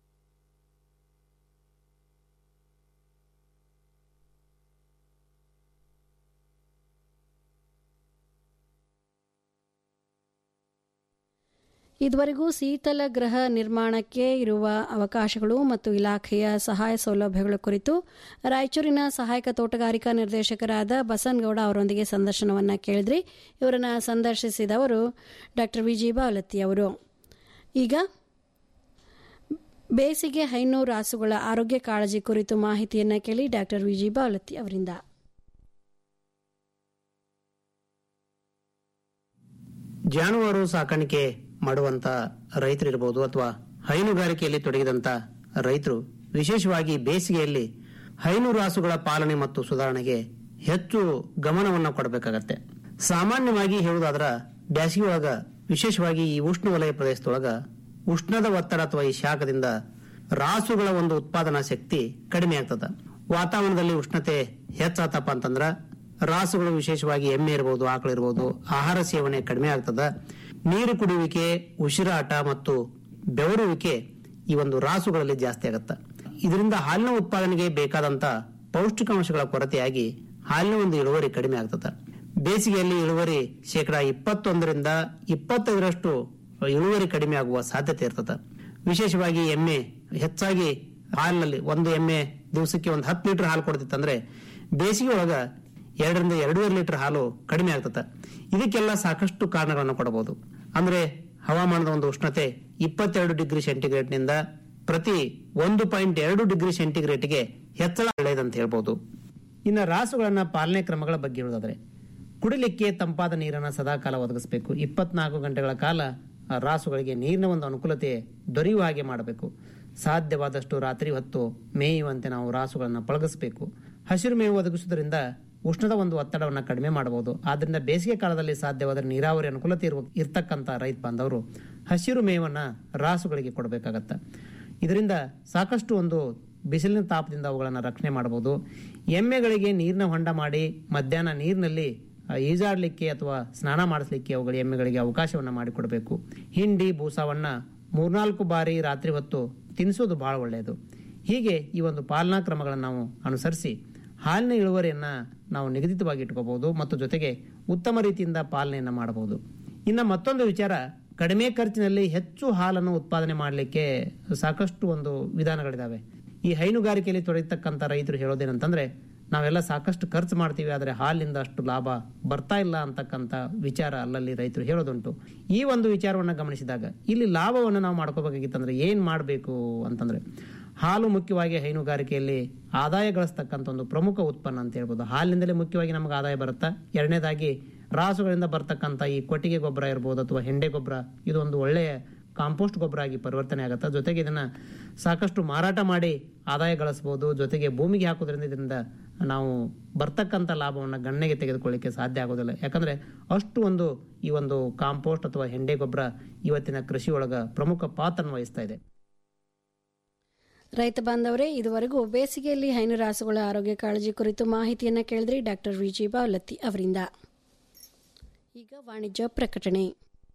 ಇದುವರೆಗೂ ಶೀತಲ ಗೃಹ ನಿರ್ಮಾಣಕ್ಕೆ ಇರುವ ಅವಕಾಶಗಳು ಮತ್ತು ಇಲಾಖೆಯ ಸಹಾಯ ಸೌಲಭ್ಯಗಳ ಕುರಿತು ರಾಯಚೂರಿನ ಸಹಾಯಕ ತೋಟಗಾರಿಕಾ ನಿರ್ದೇಶಕರಾದ ಬಸನಗೌಡ ಅವರೊಂದಿಗೆ ಸಂದರ್ಶನವನ್ನು ಕೇಳಿದ್ರಿ ಇವರನ್ನು ಸಂದರ್ಶಿಸಿದವರು ಡಾಕ್ಟರ್ ವಿಜಿ ಬಾವಲತ್ತಿ ಅವರು ಈಗ ಬೇಸಿಗೆ ಹೈನು ರಾಸುಗಳ ಆರೋಗ್ಯ ಕಾಳಜಿ ಕುರಿತು ಮಾಹಿತಿಯನ್ನು ಕೇಳಿ ಡಾಕ್ಟರ್ ವಿಜಿ ಬಾವಲತ್ತಿ ಅವರಿಂದ ಜಾನುವಾರು ಸಾಕಾಣಿಕೆ ಮಾಡುವಂತ ರೈತರಿರ್ಬೋದು ಅಥವಾ ಹೈನುಗಾರಿಕೆಯಲ್ಲಿ ತೊಡಗಿದಂತ ರೈತರು ವಿಶೇಷವಾಗಿ ಬೇಸಿಗೆಯಲ್ಲಿ ಹೈನು ರಾಸುಗಳ ಪಾಲನೆ ಮತ್ತು ಸುಧಾರಣೆಗೆ ಹೆಚ್ಚು ಗಮನವನ್ನು ಕೊಡಬೇಕಾಗತ್ತೆ ಸಾಮಾನ್ಯವಾಗಿ ಹೇಳುವುದಾದ್ರ ಬ್ಯಾಸಿಗೆ ಒಳಗ ವಿಶೇಷವಾಗಿ ಈ ಉಷ್ಣವಲಯ ಪ್ರದೇಶದೊಳಗ ಉಷ್ಣದ ಒತ್ತಡ ಅಥವಾ ಈ ಶಾಖದಿಂದ ರಾಸುಗಳ ಒಂದು ಉತ್ಪಾದನಾ ಶಕ್ತಿ ಕಡಿಮೆ ಆಗ್ತದ ವಾತಾವರಣದಲ್ಲಿ ಉಷ್ಣತೆ ಹೆಚ್ಚಾತಪ್ಪ ಅಂತಂದ್ರ ರಾಸುಗಳು ವಿಶೇಷವಾಗಿ ಎಮ್ಮೆ ಇರಬಹುದು ಆಕಳು ಇರಬಹುದು ಆಹಾರ ಸೇವನೆ ಕಡಿಮೆ ಆಗ್ತದ ನೀರು ಕುಡಿಯುವಿಕೆ ಉಸಿರಾಟ ಮತ್ತು ಬೆವರುವಿಕೆ ಈ ಒಂದು ರಾಸುಗಳಲ್ಲಿ ಜಾಸ್ತಿ ಆಗತ್ತ ಇದರಿಂದ ಹಾಲಿನ ಉತ್ಪಾದನೆಗೆ ಬೇಕಾದಂತ ಪೌಷ್ಟಿಕಾಂಶಗಳ ಕೊರತೆಯಾಗಿ ಹಾಲಿನ ಒಂದು ಇಳುವರಿ ಕಡಿಮೆ ಆಗ್ತದ ಬೇಸಿಗೆಯಲ್ಲಿ ಇಳುವರಿ ಶೇಕಡಾ ಇಪ್ಪತ್ತೊಂದರಿಂದ ಇಪ್ಪತ್ತೈದರಷ್ಟು ಇಳುವರಿ ಕಡಿಮೆ ಆಗುವ ಸಾಧ್ಯತೆ ಇರ್ತದ ವಿಶೇಷವಾಗಿ ಎಮ್ಮೆ ಹೆಚ್ಚಾಗಿ ಹಾಲಿನಲ್ಲಿ ಒಂದು ಎಮ್ಮೆ ದಿವಸಕ್ಕೆ ಒಂದು ಹತ್ತು ಲೀಟರ್ ಹಾಲು ಕೊಡ್ತಿತ್ತಂದ್ರೆ ಬೇಸಿಗೆ ಒಳಗ ಎರಡರಿಂದ ಎರಡೂವರೆ ಲೀಟರ್ ಹಾಲು ಕಡಿಮೆ ಆಗ್ತದ ಇದಕ್ಕೆಲ್ಲ ಸಾಕಷ್ಟು ಕಾರಣಗಳನ್ನು ಕೊಡಬಹುದು ಅಂದ್ರೆ ಹವಾಮಾನದ ಒಂದು ಉಷ್ಣತೆ ಇಪ್ಪತ್ತೆರಡು ಡಿಗ್ರಿ ಸೆಂಟಿಗ್ರೇಡ್ನಿಂದ ಪ್ರತಿ ಒಂದು ಪಾಯಿಂಟ್ ಎರಡು ಡಿಗ್ರಿ ಸೆಂಟಿಗ್ರೇಡ್ಗೆ ಹೆಚ್ಚಳ ಒಳ್ಳೆಯದಂತ ಹೇಳ್ಬೋದು ಇನ್ನು ರಾಸುಗಳನ್ನ ಪಾಲನೆ ಕ್ರಮಗಳ ಬಗ್ಗೆ ಹೇಳೋದಾದ್ರೆ ಕುಡಿಲಿಕ್ಕೆ ತಂಪಾದ ನೀರನ್ನು ಸದಾಕಾಲ ಒದಗಿಸಬೇಕು ಇಪ್ಪತ್ನಾಲ್ಕು ಗಂಟೆಗಳ ಕಾಲ ಆ ರಾಸುಗಳಿಗೆ ನೀರಿನ ಒಂದು ಅನುಕೂಲತೆ ದೊರೆಯುವ ಹಾಗೆ ಮಾಡಬೇಕು ಸಾಧ್ಯವಾದಷ್ಟು ರಾತ್ರಿ ಹೊತ್ತು ಮೇಯುವಂತೆ ನಾವು ರಾಸುಗಳನ್ನು ಪಳಗಿಸಬೇಕು ಹಸಿರು ಮೇವು ಒದಗಿಸುವುದರಿಂದ ಉಷ್ಣದ ಒಂದು ಒತ್ತಡವನ್ನು ಕಡಿಮೆ ಮಾಡಬಹುದು ಆದ್ರಿಂದ ಬೇಸಿಗೆ ಕಾಲದಲ್ಲಿ ಸಾಧ್ಯವಾದರೆ ನೀರಾವರಿ ಅನುಕೂಲತೆ ಇರುವ ಇರ್ತಕ್ಕಂಥ ರೈತ ಬಾಂಧವರು ಹಸಿರು ಮೇವನ್ನು ರಾಸುಗಳಿಗೆ ಕೊಡಬೇಕಾಗತ್ತೆ ಇದರಿಂದ ಸಾಕಷ್ಟು ಒಂದು ಬಿಸಿಲಿನ ತಾಪದಿಂದ ಅವುಗಳನ್ನು ರಕ್ಷಣೆ ಮಾಡಬಹುದು ಎಮ್ಮೆಗಳಿಗೆ ನೀರಿನ ಹೊಂಡ ಮಾಡಿ ಮಧ್ಯಾಹ್ನ ನೀರಿನಲ್ಲಿ ಆ, ಈಜಾಡಲಿಕ್ಕೆ ಅಥವಾ ಸ್ನಾನ ಮಾಡಿಸ್ಲಿಕ್ಕೆ ಅವುಗಳ ಎಮ್ಮೆಗಳಿಗೆ ಅವಕಾಶವನ್ನು ಮಾಡಿಕೊಡಬೇಕು ಹಿಂಡಿ ಬೂಸವನ್ನು ಮೂರ್ನಾಲ್ಕು ಬಾರಿ ರಾತ್ರಿ ಹೊತ್ತು ತಿನ್ನಿಸೋದು ಬಹಳ ಒಳ್ಳೆಯದು ಹೀಗೆ ಈ ಒಂದು ಪಾಲನಾ ಕ್ರಮಗಳನ್ನು ನಾವು ಅನುಸರಿಸಿ ಹಾಲಿನ ಇಳುವರಿಯನ್ನು ನಾವು ನಿಗದಿತವಾಗಿ ಇಟ್ಕೋಬಹುದು ಮತ್ತು ಜೊತೆಗೆ ಉತ್ತಮ ರೀತಿಯಿಂದ ಪಾಲನೆಯನ್ನು ಮಾಡಬಹುದು ಇನ್ನು ಮತ್ತೊಂದು ವಿಚಾರ ಕಡಿಮೆ ಖರ್ಚಿನಲ್ಲಿ ಹೆಚ್ಚು ಹಾಲನ್ನು ಉತ್ಪಾದನೆ ಮಾಡಲಿಕ್ಕೆ ಸಾಕಷ್ಟು ಒಂದು ವಿಧಾನಗಳಿದಾವೆ ಈ ಹೈನುಗಾರಿಕೆಯಲ್ಲಿ ತೊಡಗಿರ್ತಕ್ಕಂಥ ರೈತರು ಹೇಳೋದೇನಂತಂದ್ರೆ ನಾವೆಲ್ಲ ಸಾಕಷ್ಟು ಖರ್ಚು ಮಾಡ್ತೀವಿ ಆದರೆ ಹಾಲಿನಿಂದ ಅಷ್ಟು ಲಾಭ ಬರ್ತಾ ಇಲ್ಲ ಅಂತಕ್ಕಂಥ ವಿಚಾರ ಅಲ್ಲಲ್ಲಿ ರೈತರು ಹೇಳೋದುಂಟು ಈ ಒಂದು ವಿಚಾರವನ್ನು ಗಮನಿಸಿದಾಗ ಇಲ್ಲಿ ಲಾಭವನ್ನು ನಾವು ಮಾಡ್ಕೋಬೇಕಾಗಿತ್ತಂದ್ರೆ ಏನು ಮಾಡಬೇಕು ಅಂತಂದ್ರೆ ಹಾಲು ಮುಖ್ಯವಾಗಿ ಹೈನುಗಾರಿಕೆಯಲ್ಲಿ ಆದಾಯ ಗಳಿಸ್ತಕ್ಕಂಥ ಒಂದು ಪ್ರಮುಖ ಉತ್ಪನ್ನ ಅಂತ ಹೇಳ್ಬೋದು ಹಾಲಿನಿಂದಲೇ ಮುಖ್ಯವಾಗಿ ನಮಗೆ ಆದಾಯ ಬರುತ್ತೆ ಎರಡನೇದಾಗಿ ರಾಸುಗಳಿಂದ ಬರ್ತಕ್ಕಂಥ ಈ ಕೊಟ್ಟಿಗೆ ಗೊಬ್ಬರ ಇರ್ಬೋದು ಅಥವಾ ಹೆಂಡೆ ಗೊಬ್ಬರ ಇದು ಒಂದು ಒಳ್ಳೆಯ ಕಾಂಪೋಸ್ಟ್ ಗೊಬ್ಬರ ಆಗಿ ಪರಿವರ್ತನೆ ಆಗುತ್ತೆ ಜೊತೆಗೆ ಇದನ್ನ ಸಾಕಷ್ಟು ಮಾರಾಟ ಮಾಡಿ ಆದಾಯ ಗಳಿಸ್ಬೋದು ಜೊತೆಗೆ ಭೂಮಿಗೆ ಹಾಕೋದ್ರಿಂದ ಇದರಿಂದ ನಾವು ಬರ್ತಕ್ಕಂಥ ಲಾಭವನ್ನು ಗಣನೆಗೆ ತೆಗೆದುಕೊಳ್ಳಿಕ್ಕೆ ಸಾಧ್ಯ ಆಗೋದಿಲ್ಲ ಯಾಕಂದ್ರೆ ಅಷ್ಟು ಒಂದು ಈ ಒಂದು ಕಾಂಪೋಸ್ಟ್ ಅಥವಾ ಹೆಂಡೆ ಗೊಬ್ಬರ ಇವತ್ತಿನ ಕೃಷಿ ಒಳಗ ಪ್ರಮುಖ ಪಾತ್ರ ವಹಿಸ್ತಾ ಇದೆ ರೈತ ಬಾಂಧವರೇ ಇದುವರೆಗೂ ಬೇಸಿಗೆಯಲ್ಲಿ ಹೈನು ರಾಸುಗಳ ಆರೋಗ್ಯ ಕಾಳಜಿ ಕುರಿತು ಮಾಹಿತಿಯನ್ನ ಕೇಳಿದ್ರಿ ಡಾಕ್ಟರ್ ವಿಜಿ ಬಾವಲತ್ತಿ ಅವರಿಂದ ಈಗ ವಾಣಿಜ್ಯ ಪ್ರಕಟಣೆ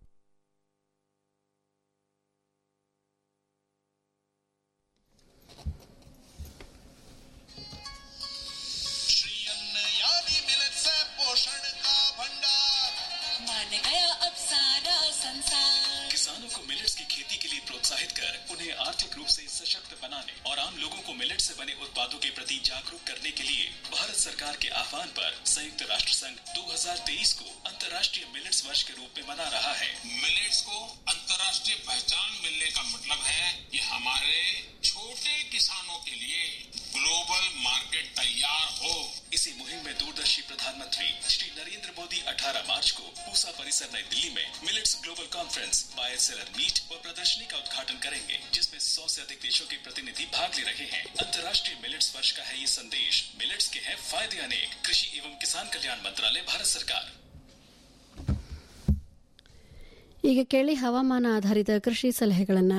श्री अन्न यानी मिलत से पोषण का भंडार मान गया अब सारा संसार किसानों को मिलेट्स की खेती के लिए प्रोत्साहित कर उन्हें आर्थिक रूप से सशक्त बनाने और आम लोगों को मिलेट से बने उत्पादों के प्रति जागरूक करने के लिए भारत सरकार के आह्वान पर संयुक्त राष्ट्र संघ 2023 को अंतर्राष्ट्रीय मिलेट्स वर्ष के रूप में मना रहा है मिलेट्स को अंतर्राष्ट्रीय पहचान मिलने का मतलब है कि हमारे छोटे किसानों के लिए ग्लोबल मार्केट तैयार हो इसी मुहिम में दूरदर्शी प्रधानमंत्री श्री नरेंद्र मोदी 18 मार्च को पूसा परिसर नई दिल्ली में millets global conference buyer seller meet व प्रदर्शनी का उद्घाटन करेंगे जिसमें 100 से अधिक देशों के प्रतिनिधि भाग ले रहे हैं अंतर्राष्ट्रीय मिलेट्स वर्ष का है ये संदेश मिलेट्स के हैं फायदे अनेक कृषि एवं किसान कल्याण मंत्रालय भारत सरकार ಈಗ ಕೇಳಿ ಹವಾಮಾನ ಆಧಾರಿತ ಕೃಷಿ ಸಲಹೆಗಳನ್ನ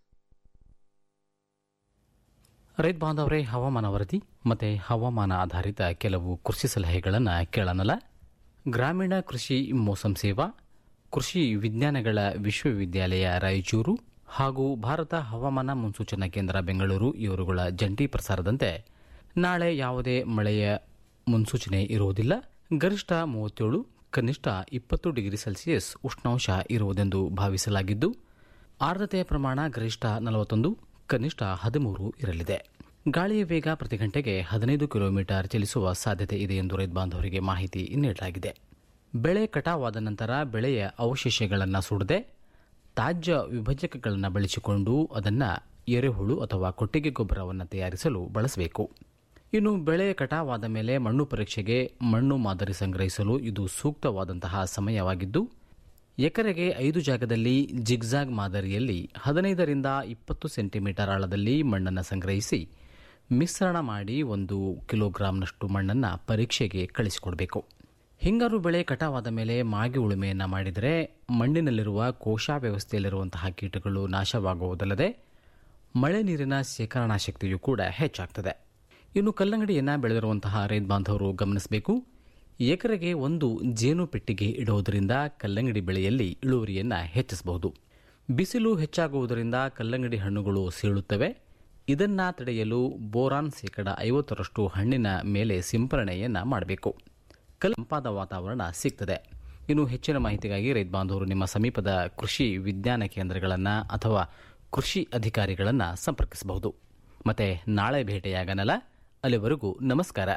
ರೈತ ಬಾಂಧವರೇ ಹವಾಮಾನ ವರದಿ ಮತ್ತು ಹವಾಮಾನ ಆಧಾರಿತ ಕೆಲವು ಕೃಷಿ ಸಲಹೆಗಳನ್ನು ಕೇಳೋಣಲ್ಲ ಗ್ರಾಮೀಣ ಕೃಷಿ ಮೋಸಂ ಸೇವಾ ಕೃಷಿ ವಿಜ್ಞಾನಗಳ ವಿಶ್ವವಿದ್ಯಾಲಯ ರಾಯಚೂರು ಹಾಗೂ ಭಾರತ ಹವಾಮಾನ ಮುನ್ಸೂಚನಾ ಕೇಂದ್ರ ಬೆಂಗಳೂರು ಇವರುಗಳ ಜಂಟಿ ಪ್ರಸಾರದಂತೆ ನಾಳೆ ಯಾವುದೇ ಮಳೆಯ ಮುನ್ಸೂಚನೆ ಇರುವುದಿಲ್ಲ ಗರಿಷ್ಠ ಮೂವತ್ತೇಳು ಕನಿಷ್ಠ ಇಪ್ಪತ್ತು ಡಿಗ್ರಿ ಸೆಲ್ಸಿಯಸ್ ಉಷ್ಣಾಂಶ ಇರುವುದೆಂದು ಭಾವಿಸಲಾಗಿದ್ದು ಆರ್ದ್ರತೆಯ ಪ್ರಮಾಣ ಗರಿಷ್ಠ ನಲವತ್ತೊಂದು ಕನಿಷ್ಠ ಹದಿಮೂರು ಇರಲಿದೆ ಗಾಳಿಯ ವೇಗ ಪ್ರತಿ ಗಂಟೆಗೆ ಹದಿನೈದು ಕಿಲೋಮೀಟರ್ ಚಲಿಸುವ ಸಾಧ್ಯತೆ ಇದೆ ಎಂದು ರೈತ ಬಾಂಧವರಿಗೆ ಮಾಹಿತಿ ನೀಡಲಾಗಿದೆ ಬೆಳೆ ಕಟಾವಾದ ನಂತರ ಬೆಳೆಯ ಅವಶೇಷಗಳನ್ನು ಸುಡದೆ ತಾಜ್ಯ ವಿಭಜಕಗಳನ್ನು ಬಳಸಿಕೊಂಡು ಅದನ್ನು ಎರೆಹುಳು ಅಥವಾ ಕೊಟ್ಟಿಗೆ ಗೊಬ್ಬರವನ್ನು ತಯಾರಿಸಲು ಬಳಸಬೇಕು ಇನ್ನು ಬೆಳೆ ಕಟಾವಾದ ಮೇಲೆ ಮಣ್ಣು ಪರೀಕ್ಷೆಗೆ ಮಣ್ಣು ಮಾದರಿ ಸಂಗ್ರಹಿಸಲು ಇದು ಸೂಕ್ತವಾದಂತಹ ಸಮಯವಾಗಿದ್ದು ಎಕರೆಗೆ ಐದು ಜಾಗದಲ್ಲಿ ಜಿಗ್ಜಾಗ್ ಮಾದರಿಯಲ್ಲಿ ಹದಿನೈದರಿಂದ ಇಪ್ಪತ್ತು ಸೆಂಟಿಮೀಟರ್ ಆಳದಲ್ಲಿ ಮಣ್ಣನ್ನು ಸಂಗ್ರಹಿಸಿ ಮಿಶ್ರಣ ಮಾಡಿ ಒಂದು ಕಿಲೋಗ್ರಾಂನಷ್ಟು ಮಣ್ಣನ್ನು ಪರೀಕ್ಷೆಗೆ ಕಳಿಸಿಕೊಡಬೇಕು ಹಿಂಗಾರು ಬೆಳೆ ಕಟಾವಾದ ಮೇಲೆ ಮಾಗಿ ಉಳುಮೆಯನ್ನು ಮಾಡಿದರೆ ಮಣ್ಣಿನಲ್ಲಿರುವ ಕೋಶ ವ್ಯವಸ್ಥೆಯಲ್ಲಿರುವಂತಹ ಕೀಟಗಳು ನಾಶವಾಗುವುದಲ್ಲದೆ ಮಳೆ ನೀರಿನ ಶೇಖರಣಾ ಶಕ್ತಿಯೂ ಕೂಡ ಹೆಚ್ಚಾಗ್ತದೆ ಇನ್ನು ಕಲ್ಲಂಗಡಿಯನ್ನು ಬೆಳೆದಿರುವಂತಹ ರೈತ ಬಾಂಧವರು ಗಮನಿಸಬೇಕು ಎಕರೆಗೆ ಒಂದು ಜೇನು ಪೆಟ್ಟಿಗೆ ಇಡುವುದರಿಂದ ಕಲ್ಲಂಗಡಿ ಬೆಳೆಯಲ್ಲಿ ಇಳುವರಿಯನ್ನು ಹೆಚ್ಚಿಸಬಹುದು ಬಿಸಿಲು ಹೆಚ್ಚಾಗುವುದರಿಂದ ಕಲ್ಲಂಗಡಿ ಹಣ್ಣುಗಳು ಸೀಳುತ್ತವೆ ಇದನ್ನ ತಡೆಯಲು ಬೋರಾನ್ ಶೇಕಡ ಐವತ್ತರಷ್ಟು ಹಣ್ಣಿನ ಮೇಲೆ ಸಿಂಪರಣೆಯನ್ನು ಮಾಡಬೇಕು ಕಲ್ಲಂಪಾದ ವಾತಾವರಣ ಸಿಗ್ತದೆ ಇನ್ನು ಹೆಚ್ಚಿನ ಮಾಹಿತಿಗಾಗಿ ರೈತ ಬಾಂಧವರು ನಿಮ್ಮ ಸಮೀಪದ ಕೃಷಿ ವಿಜ್ಞಾನ ಕೇಂದ್ರಗಳನ್ನು ಅಥವಾ ಕೃಷಿ ಅಧಿಕಾರಿಗಳನ್ನು ಸಂಪರ್ಕಿಸಬಹುದು ಮತ್ತೆ ನಾಳೆ ಭೇಟಿಯಾಗನಲ್ಲ ಅಲ್ಲಿವರೆಗೂ ನಮಸ್ಕಾರ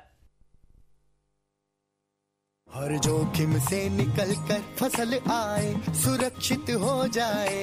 हर जोखिम से निकल कर फसल आए सुरक्षित हो जाए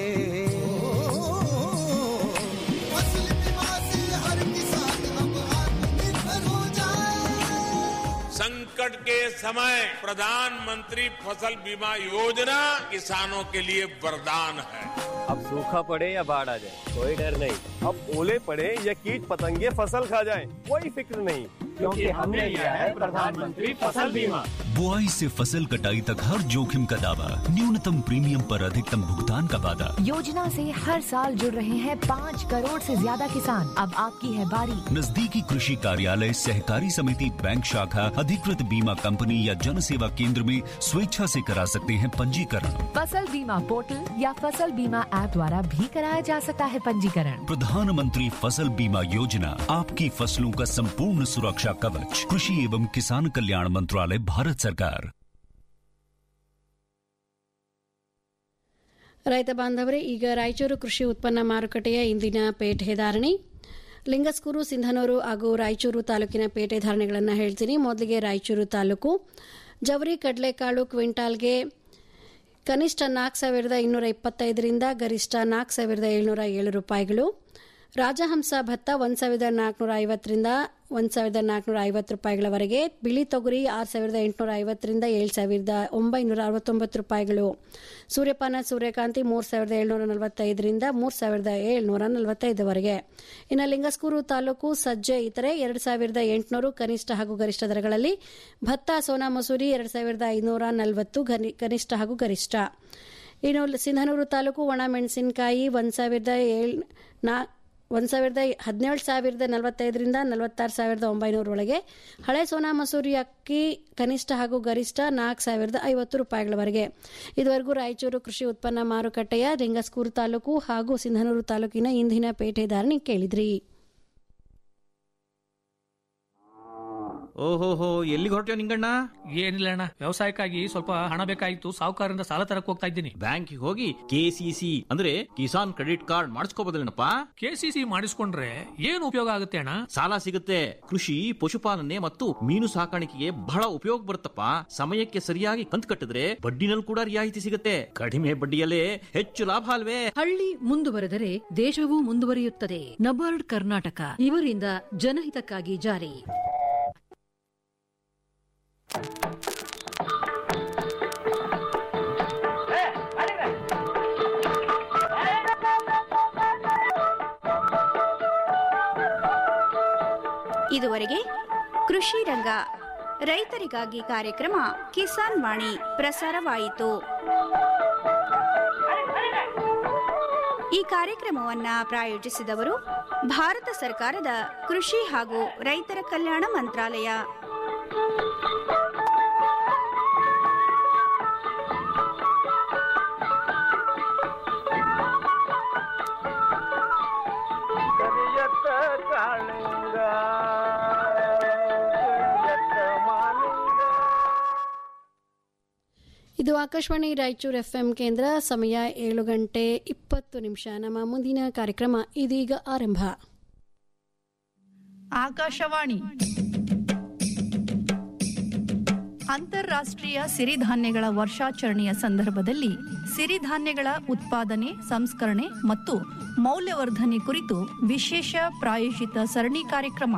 फसल बीमा से हर किसान अब आत्मनिर्भर हो जाए संकट के समय प्रधानमंत्री फसल बीमा योजना किसानों के लिए वरदान है अब सूखा पड़े या बाढ़ आ जाए कोई डर नहीं अब ओले पड़े या कीट पतंगे फसल खा जाए कोई फिक्र नहीं क्योंकि हमने लिया है प्रधानमंत्री फसल बीमा बुआई से फसल कटाई तक हर जोखिम का दावा न्यूनतम प्रीमियम पर अधिकतम भुगतान का वादा योजना से हर साल जुड़ रहे हैं पाँच करोड़ से ज्यादा किसान अब आपकी है बारी नजदीकी कृषि कार्यालय सहकारी समिति बैंक शाखा अधिकृत बीमा कंपनी या जन सेवा केंद्र में स्वेच्छा से करा सकते हैं पंजीकरण फसल बीमा पोर्टल या फसल बीमा ऐप द्वारा भी कराया जा सकता है पंजीकरण प्रधानमंत्री फसल बीमा योजना आपकी फसलों का संपूर्ण सुरक्षा कवच कृषि एवं किसान कल्याण मंत्रालय भारत सरकार ರೈತ ಬಾಂಧವರೇ ಈಗ ರಾಯಚೂರು ಕೃಷಿ ಉತ್ಪನ್ನ ಮಾರುಕಟ್ಟೆಯ ಇಂದಿನ ಪೇಟೆ ಧಾರಣೆ ಲಿಂಗಸ್ಕೂರು ಸಿಂಧನೂರು ಹಾಗೂ ರಾಯಚೂರು ತಾಲೂಕಿನ ಪೇಟೆ ಧಾರಣೆಗಳನ್ನು ಹೇಳ್ತೀನಿ ಮೊದಲಿಗೆ ರಾಯಚೂರು ತಾಲೂಕು ಜವರಿ ಕಡಲೆಕಾಳು ಕ್ವಿಂಟಾಲ್ಗೆ ಕನಿಷ್ಠ ನಾಲ್ಕು ಸಾವಿರದ ಇನ್ನೂರ ಇಪ್ಪತ್ತೈದರಿಂದ ಗರಿಷ್ಠ ನಾಲ್ಕು ಸಾವಿರದ ಏಳ್ನೂರ ಏಳು ರೂಪಾಯಿಗಳು ರಾಜಹಂಸ ಭತ್ತ ಒಂದು ಸಾವಿರದ ನಾಲ್ಕುನೂರ ಐವತ್ತರಿಂದ ಒಂದು ಸಾವಿರದ ನಾಲ್ಕುನೂರ ಐವತ್ತು ರೂಪಾಯಿಗಳವರೆಗೆ ಬಿಳಿ ತೊಗರಿ ಆರು ಸಾವಿರದ ಎಂಟುನೂರ ಐವತ್ತರಿಂದ ಏಳು ಸಾವಿರದ ಒಂಬೈನೂರ ಅರವತ್ತೊಂಬತ್ತು ರೂಪಾಯಿಗಳು ಸೂರ್ಯಪಾನ ಸೂರ್ಯಕಾಂತಿ ಮೂರು ಸಾವಿರದ ಏಳ್ನೂರ ನಲವತ್ತೈದರಿಂದ ಮೂರು ಸಾವಿರದ ಏಳ್ನೂರ ನಲವತ್ತೈದವರೆಗೆ ಇನ್ನು ಲಿಂಗಸ್ಕೂರು ತಾಲೂಕು ಸಜ್ಜೆ ಇತರೆ ಎರಡು ಸಾವಿರದ ಎಂಟುನೂರು ಕನಿಷ್ಠ ಹಾಗೂ ಗರಿಷ್ಠ ದರಗಳಲ್ಲಿ ಭತ್ತ ಸೋನಾ ಮಸೂರಿ ಎರಡು ಸಾವಿರದ ಐನೂರ ನಲವತ್ತು ಕನಿಷ್ಠ ಹಾಗೂ ಗರಿಷ್ಠ ಇನ್ನು ಸಿಂಧನೂರು ತಾಲೂಕು ಒಣ ಮೆಣಸಿನಕಾಯಿ ಒಂದು ಸಾವಿರದ ಏಳ್ ನಾ ಒಂದು ಸಾವಿರದ ಹದಿನೇಳು ಸಾವಿರದ ನಲವತ್ತೈದರಿಂದ ನಲವತ್ತಾರು ಸಾವಿರದ ಒಂಬೈನೂರೊಳಗೆ ಹಳೆ ಸೋನಾ ಮಸೂರಿ ಅಕ್ಕಿ ಕನಿಷ್ಠ ಹಾಗೂ ಗರಿಷ್ಠ ನಾಲ್ಕು ಸಾವಿರದ ಐವತ್ತು ರೂಪಾಯಿಗಳವರೆಗೆ ಇದುವರೆಗೂ ರಾಯಚೂರು ಕೃಷಿ ಉತ್ಪನ್ನ ಮಾರುಕಟ್ಟೆಯ ಲಿಂಗಸ್ಕೂರು ತಾಲೂಕು ಹಾಗೂ ಸಿಂಧನೂರು ತಾಲೂಕಿನ ಇಂದಿನ ಪೇಟೆ ಧಾರಣೆ ಕೇಳಿದ್ರಿ ಓಹೋಹೋ ಎಲ್ಲಿಗೆ ಹೊರಟ್ಯೋ ನಿಂಗಣ್ಣ ಏನಿಲ್ಲ ಅಣ್ಣ ವ್ಯವಸಾಯಕ್ಕಾಗಿ ಸ್ವಲ್ಪ ಹಣ ಬೇಕಾಗಿತ್ತು ಸಾಹುಕಾರರಿಂದ ಸಾಲ ತರಕ್ ಹೋಗ್ತಾ ಇದ್ದೀನಿ ಬ್ಯಾಂಕಿಗೆ ಹೋಗಿ ಕೆಸಿಸಿ ಅಂದ್ರೆ ಕಿಸಾನ್ ಕ್ರೆಡಿಟ್ ಕಾರ್ಡ್ ಮಾಡಿಸ್ಕೋಬೋದಲ್ಲೇನಪ್ಪ ಕೆಸಿಸಿ ಮಾಡಿಸ್ಕೊಂಡ್ರೆ ಏನು ಉಪಯೋಗ ಆಗುತ್ತೆ ಅಣ್ಣ ಸಾಲ ಸಿಗುತ್ತೆ ಕೃಷಿ ಪಶುಪಾಲನೆ ಮತ್ತು ಮೀನು ಸಾಕಾಣಿಕೆಗೆ ಬಹಳ ಉಪಯೋಗ ಬರುತ್ತಪ್ಪ ಸಮಯಕ್ಕೆ ಸರಿಯಾಗಿ ಕಂತು ಕಟ್ಟಿದ್ರೆ ಬಡ್ಡಿನಲ್ಲಿ ಕೂಡ ರಿಯಾಯಿತಿ ಸಿಗುತ್ತೆ ಕಡಿಮೆ ಬಡ್ಡಿಯಲ್ಲೇ ಹೆಚ್ಚು ಲಾಭ ಅಲ್ವೇ ಹಳ್ಳಿ ಮುಂದುವರೆದರೆ ದೇಶವೂ ಮುಂದುವರಿಯುತ್ತದೆ ನಬಾರ್ಡ್ ಕರ್ನಾಟಕ ಇವರಿಂದ ಜನಹಿತಕ್ಕಾಗಿ ಜಾರಿ ಇದುವರೆಗೆ ಕೃಷಿ ರಂಗ ರೈತರಿಗಾಗಿ ಕಾರ್ಯಕ್ರಮ ಕಿಸಾನ್ ವಾಣಿ ಪ್ರಸಾರವಾಯಿತು ಈ ಕಾರ್ಯಕ್ರಮವನ್ನ ಪ್ರಾಯೋಜಿಸಿದವರು ಭಾರತ ಸರ್ಕಾರದ ಕೃಷಿ ಹಾಗೂ ರೈತರ ಕಲ್ಯಾಣ ಮಂತ್ರಾಲಯ ಕರಿಯತ್ತ ಕಾಳಿಂಗ ಕರಿಯತ್ತ ಮಾಲಿಂಗ ಇದು ಆಕಾಶವಾಣಿ ರಾಯಚೂರು ಎಫ್ಎಂ ಕೇಂದ್ರ ಸಮಯ ಏಳು ಗಂಟೆ ಇಪ್ಪತ್ತು ನಿಮಿಷ ನಮ್ಮ ಮುಂದಿನ ಕಾರ್ಯಕ್ರಮ ಇದೀಗ ಆರಂಭ ಆಕಾಶವಾಣಿ ಅಂತಾರಾಷ್ಟ್ರೀಯ ಸಿರಿಧಾನ್ಯಗಳ ವರ್ಷಾಚರಣೆಯ ಸಂದರ್ಭದಲ್ಲಿ ಸಿರಿಧಾನ್ಯಗಳ ಉತ್ಪಾದನೆ ಸಂಸ್ಕರಣೆ ಮತ್ತು ಮೌಲ್ಯವರ್ಧನೆ ಕುರಿತು ವಿಶೇಷ ಪ್ರಾಯೋಜಿತ ಸರಣಿ ಕಾರ್ಯಕ್ರಮ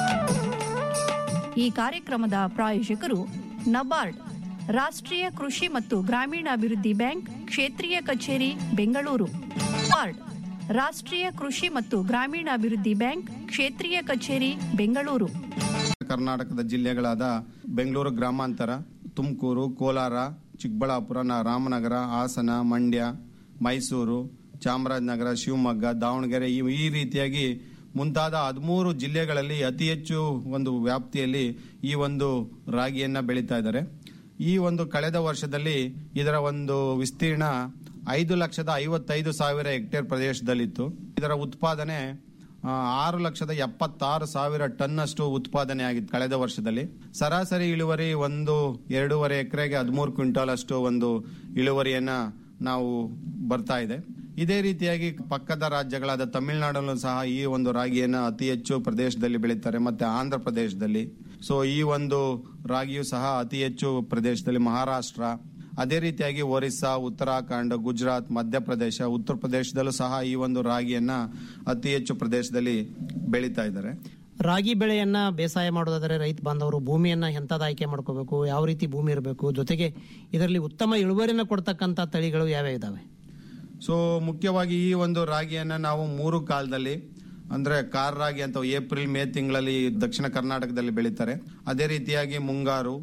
ಈ ಕಾರ್ಯಕ್ರಮದ ಪ್ರಾಯೋಜಕರು ನಬಾರ್ಡ್ ರಾಷ್ಟ್ರೀಯ ಕೃಷಿ ಮತ್ತು ಗ್ರಾಮೀಣಾಭಿವೃದ್ಧಿ ಬ್ಯಾಂಕ್ ಕ್ಷೇತ್ರೀಯ ಕಚೇರಿ ಬೆಂಗಳೂರು ನಬಾರ್ಡ್ ರಾಷ್ಟ್ರೀಯ ಕೃಷಿ ಮತ್ತು ಗ್ರಾಮೀಣಾಭಿವೃದ್ಧಿ ಬ್ಯಾಂಕ್ ಕ್ಷೇತ್ರೀಯ ಕಚೇರಿ ಬೆಂಗಳೂರು ಕರ್ನಾಟಕದ ಜಿಲ್ಲೆಗಳಾದ ಬೆಂಗಳೂರು ಗ್ರಾಮಾಂತರ ತುಮಕೂರು ಕೋಲಾರ ಚಿಕ್ಕಬಳ್ಳಾಪುರ ನ- ರಾಮನಗರ ಹಾಸನ ಮಂಡ್ಯ ಮೈಸೂರು ಚಾಮರಾಜನಗರ ಶಿವಮೊಗ್ಗ ದಾವಣಗೆರೆ ಈ ಈ ರೀತಿಯಾಗಿ ಮುಂತಾದ ಹದಿಮೂರು ಜಿಲ್ಲೆಗಳಲ್ಲಿ ಅತಿ ಹೆಚ್ಚು ಒಂದು ವ್ಯಾಪ್ತಿಯಲ್ಲಿ ಈ ಒಂದು ರಾಗಿಯನ್ನ ಬೆಳೀತಾ ಇದ್ದಾರೆ ಈ ಒಂದು ಕಳೆದ ವರ್ಷದಲ್ಲಿ ಇದರ ಒಂದು ವಿಸ್ತೀರ್ಣ ಐದು ಲಕ್ಷದ ಐವತ್ತೈದು ಸಾವಿರ ಹೆಕ್ಟೇರ್ ಪ್ರದೇಶದಲ್ಲಿತ್ತು ಇದರ ಉತ್ಪಾದನೆ ಆ, ಆರು ಲಕ್ಷದ ಎಪ್ಪತ್ತಾರು ಸಾವಿರ ಟನ್ನಷ್ಟು ಉತ್ಪಾದನೆ ಆಗಿತ್ತು ಕಳೆದ ವರ್ಷದಲ್ಲಿ ಸರಾಸರಿ ಇಳುವರಿ ಒಂದು ಎರಡೂವರೆ ಎಕರೆಗೆ ಹದಿಮೂರು ಕ್ವಿಂಟಾಲ್ ಅಷ್ಟು ಒಂದು ಇಳುವರಿಯನ್ನ ನಾವು ಬರ್ತಾ ಇದೆ ಇದೇ ರೀತಿಯಾಗಿ ಪಕ್ಕದ ರಾಜ್ಯಗಳಾದ ತಮಿಳುನಾಡಲ್ಲೂ ಸಹ ಈ ಒಂದು ರಾಗಿಯನ್ನ ಅತಿ ಹೆಚ್ಚು ಪ್ರದೇಶದಲ್ಲಿ ಬೆಳೀತಾರೆ ಮತ್ತೆ ಆಂಧ್ರ ಪ್ರದೇಶದಲ್ಲಿ ಸೊ ಈ ಒಂದು ರಾಗಿಯು ಸಹ ಅತಿ ಹೆಚ್ಚು ಪ್ರದೇಶದಲ್ಲಿ ಮಹಾರಾಷ್ಟ್ರ ಅದೇ ರೀತಿಯಾಗಿ ಒರಿಸ್ಸಾ ಉತ್ತರಾಖಂಡ್ ಗುಜರಾತ್ ಮಧ್ಯಪ್ರದೇಶ ಉತ್ತರ ಪ್ರದೇಶದಲ್ಲೂ ಸಹ ಈ ಒಂದು ರಾಗಿಯನ್ನ ಅತಿ ಹೆಚ್ಚು ಪ್ರದೇಶದಲ್ಲಿ ಬೆಳೀತಾ ಇದ್ದಾರೆ ರಾಗಿ ಬೆಳೆಯನ್ನ ಬೇಸಾಯ ಮಾಡೋದಾದರೆ ರೈತ ಬಾಂಧವರು ಭೂಮಿಯನ್ನ ಎಂಥದ್ದು ಆಯ್ಕೆ ಮಾಡ್ಕೋಬೇಕು ಯಾವ ರೀತಿ ಭೂಮಿ ಇರಬೇಕು ಜೊತೆಗೆ ಇದರಲ್ಲಿ ಉತ್ತಮ ಇಳುವರಿನ ಕೊಡ್ತಕ್ಕಂಥ ತಳಿಗಳು ಯಾವ್ಯಾವ ಇದಾವೆ ಸೊ ಮುಖ್ಯವಾಗಿ ಈ ಒಂದು ರಾಗಿಯನ್ನ ನಾವು ಮೂರು ಕಾಲದಲ್ಲಿ ಅಂದ್ರೆ ಕಾರ್ ರಾಗಿ ಅಂತ ಏಪ್ರಿಲ್ ಮೇ ತಿಂಗಳಲ್ಲಿ ದಕ್ಷಿಣ ಕರ್ನಾಟಕದಲ್ಲಿ ಬೆಳೀತಾರೆ ಅದೇ ರೀತಿಯಾಗಿ ಮುಂಗಾರು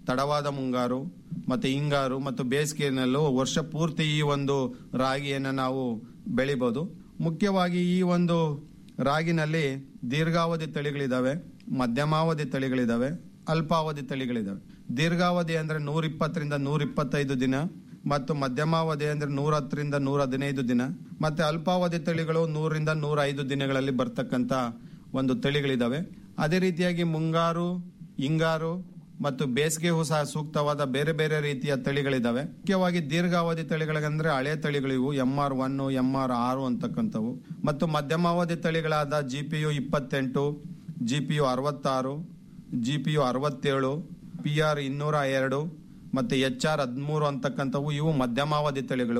ತಡವಾದ ಮುಂಗಾರು ಮತ್ತೆ ಹಿಂಗಾರು ಮತ್ತು ಬೇಸಿಗೆಯಲ್ಲೂ ವರ್ಷ ಪೂರ್ತಿ ಈ ಒಂದು ರಾಗಿಯನ್ನು ನಾವು ಬೆಳಿಬೋದು ಮುಖ್ಯವಾಗಿ ಈ ಒಂದು ರಾಗಿನಲ್ಲಿ ದೀರ್ಘಾವಧಿ ತಳಿಗಳಿದಾವೆ ಮಧ್ಯಮಾವಧಿ ತಳಿಗಳಿದಾವೆ ಅಲ್ಪಾವಧಿ ತಳಿಗಳಿದಾವೆ ದೀರ್ಘಾವಧಿ ಅಂದ್ರೆ ನೂರ ಇಪ್ಪತ್ತರಿಂದ ನೂರ ಇಪ್ಪತ್ತೈದು ದಿನ ಮತ್ತು ಮಧ್ಯಮಾವಧಿ ಅಂದ್ರೆ ನೂರ ಹತ್ತರಿಂದ ನೂರ ಹದಿನೈದು ದಿನ ಮತ್ತೆ ಅಲ್ಪಾವಧಿ ತಳಿಗಳು ನೂರರಿಂದ ನೂರ ಐದು ದಿನಗಳಲ್ಲಿ ಬರ್ತಕ್ಕಂತ ಒಂದು ತಳಿಗಳಿದಾವೆ ಅದೇ ರೀತಿಯಾಗಿ ಮುಂಗಾರು ಹಿಂಗಾರು ಮತ್ತು ಬೇಸಿಗೆಗೂ ಸಹ ಸೂಕ್ತವಾದ ಬೇರೆ ಬೇರೆ ರೀತಿಯ ತಳಿಗಳಿದಾವೆ ಮುಖ್ಯವಾಗಿ ದೀರ್ಘಾವಧಿ ತಳಿಗಳಿಗಂದ್ರೆ ಹಳೆ ತಳಿಗಳಿವು M R one M R ಆರು ಅಂತಕ್ಕಂಥವು ಮತ್ತು ಮಧ್ಯಮಾವಧಿ ತಳಿಗಳಾದ ಜಿ ಪಿ ಯು ಇಪ್ಪತ್ತೆಂಟು ಜಿ ಪಿ ಯು ಅರವತ್ತಾರು ಜಿ ಪಿ ಯು ಅರವತ್ತೇಳು ಪಿ ಆರ್ ಇನ್ನೂರ ಎರಡು ಮತ್ತೆ ಎಚ್ ಆರ್ ಹದಿಮೂರು ಅಂತಕ್ಕಂಥವು ಇವು ಮಧ್ಯಮಾವಧಿ ತಳಿಗಳು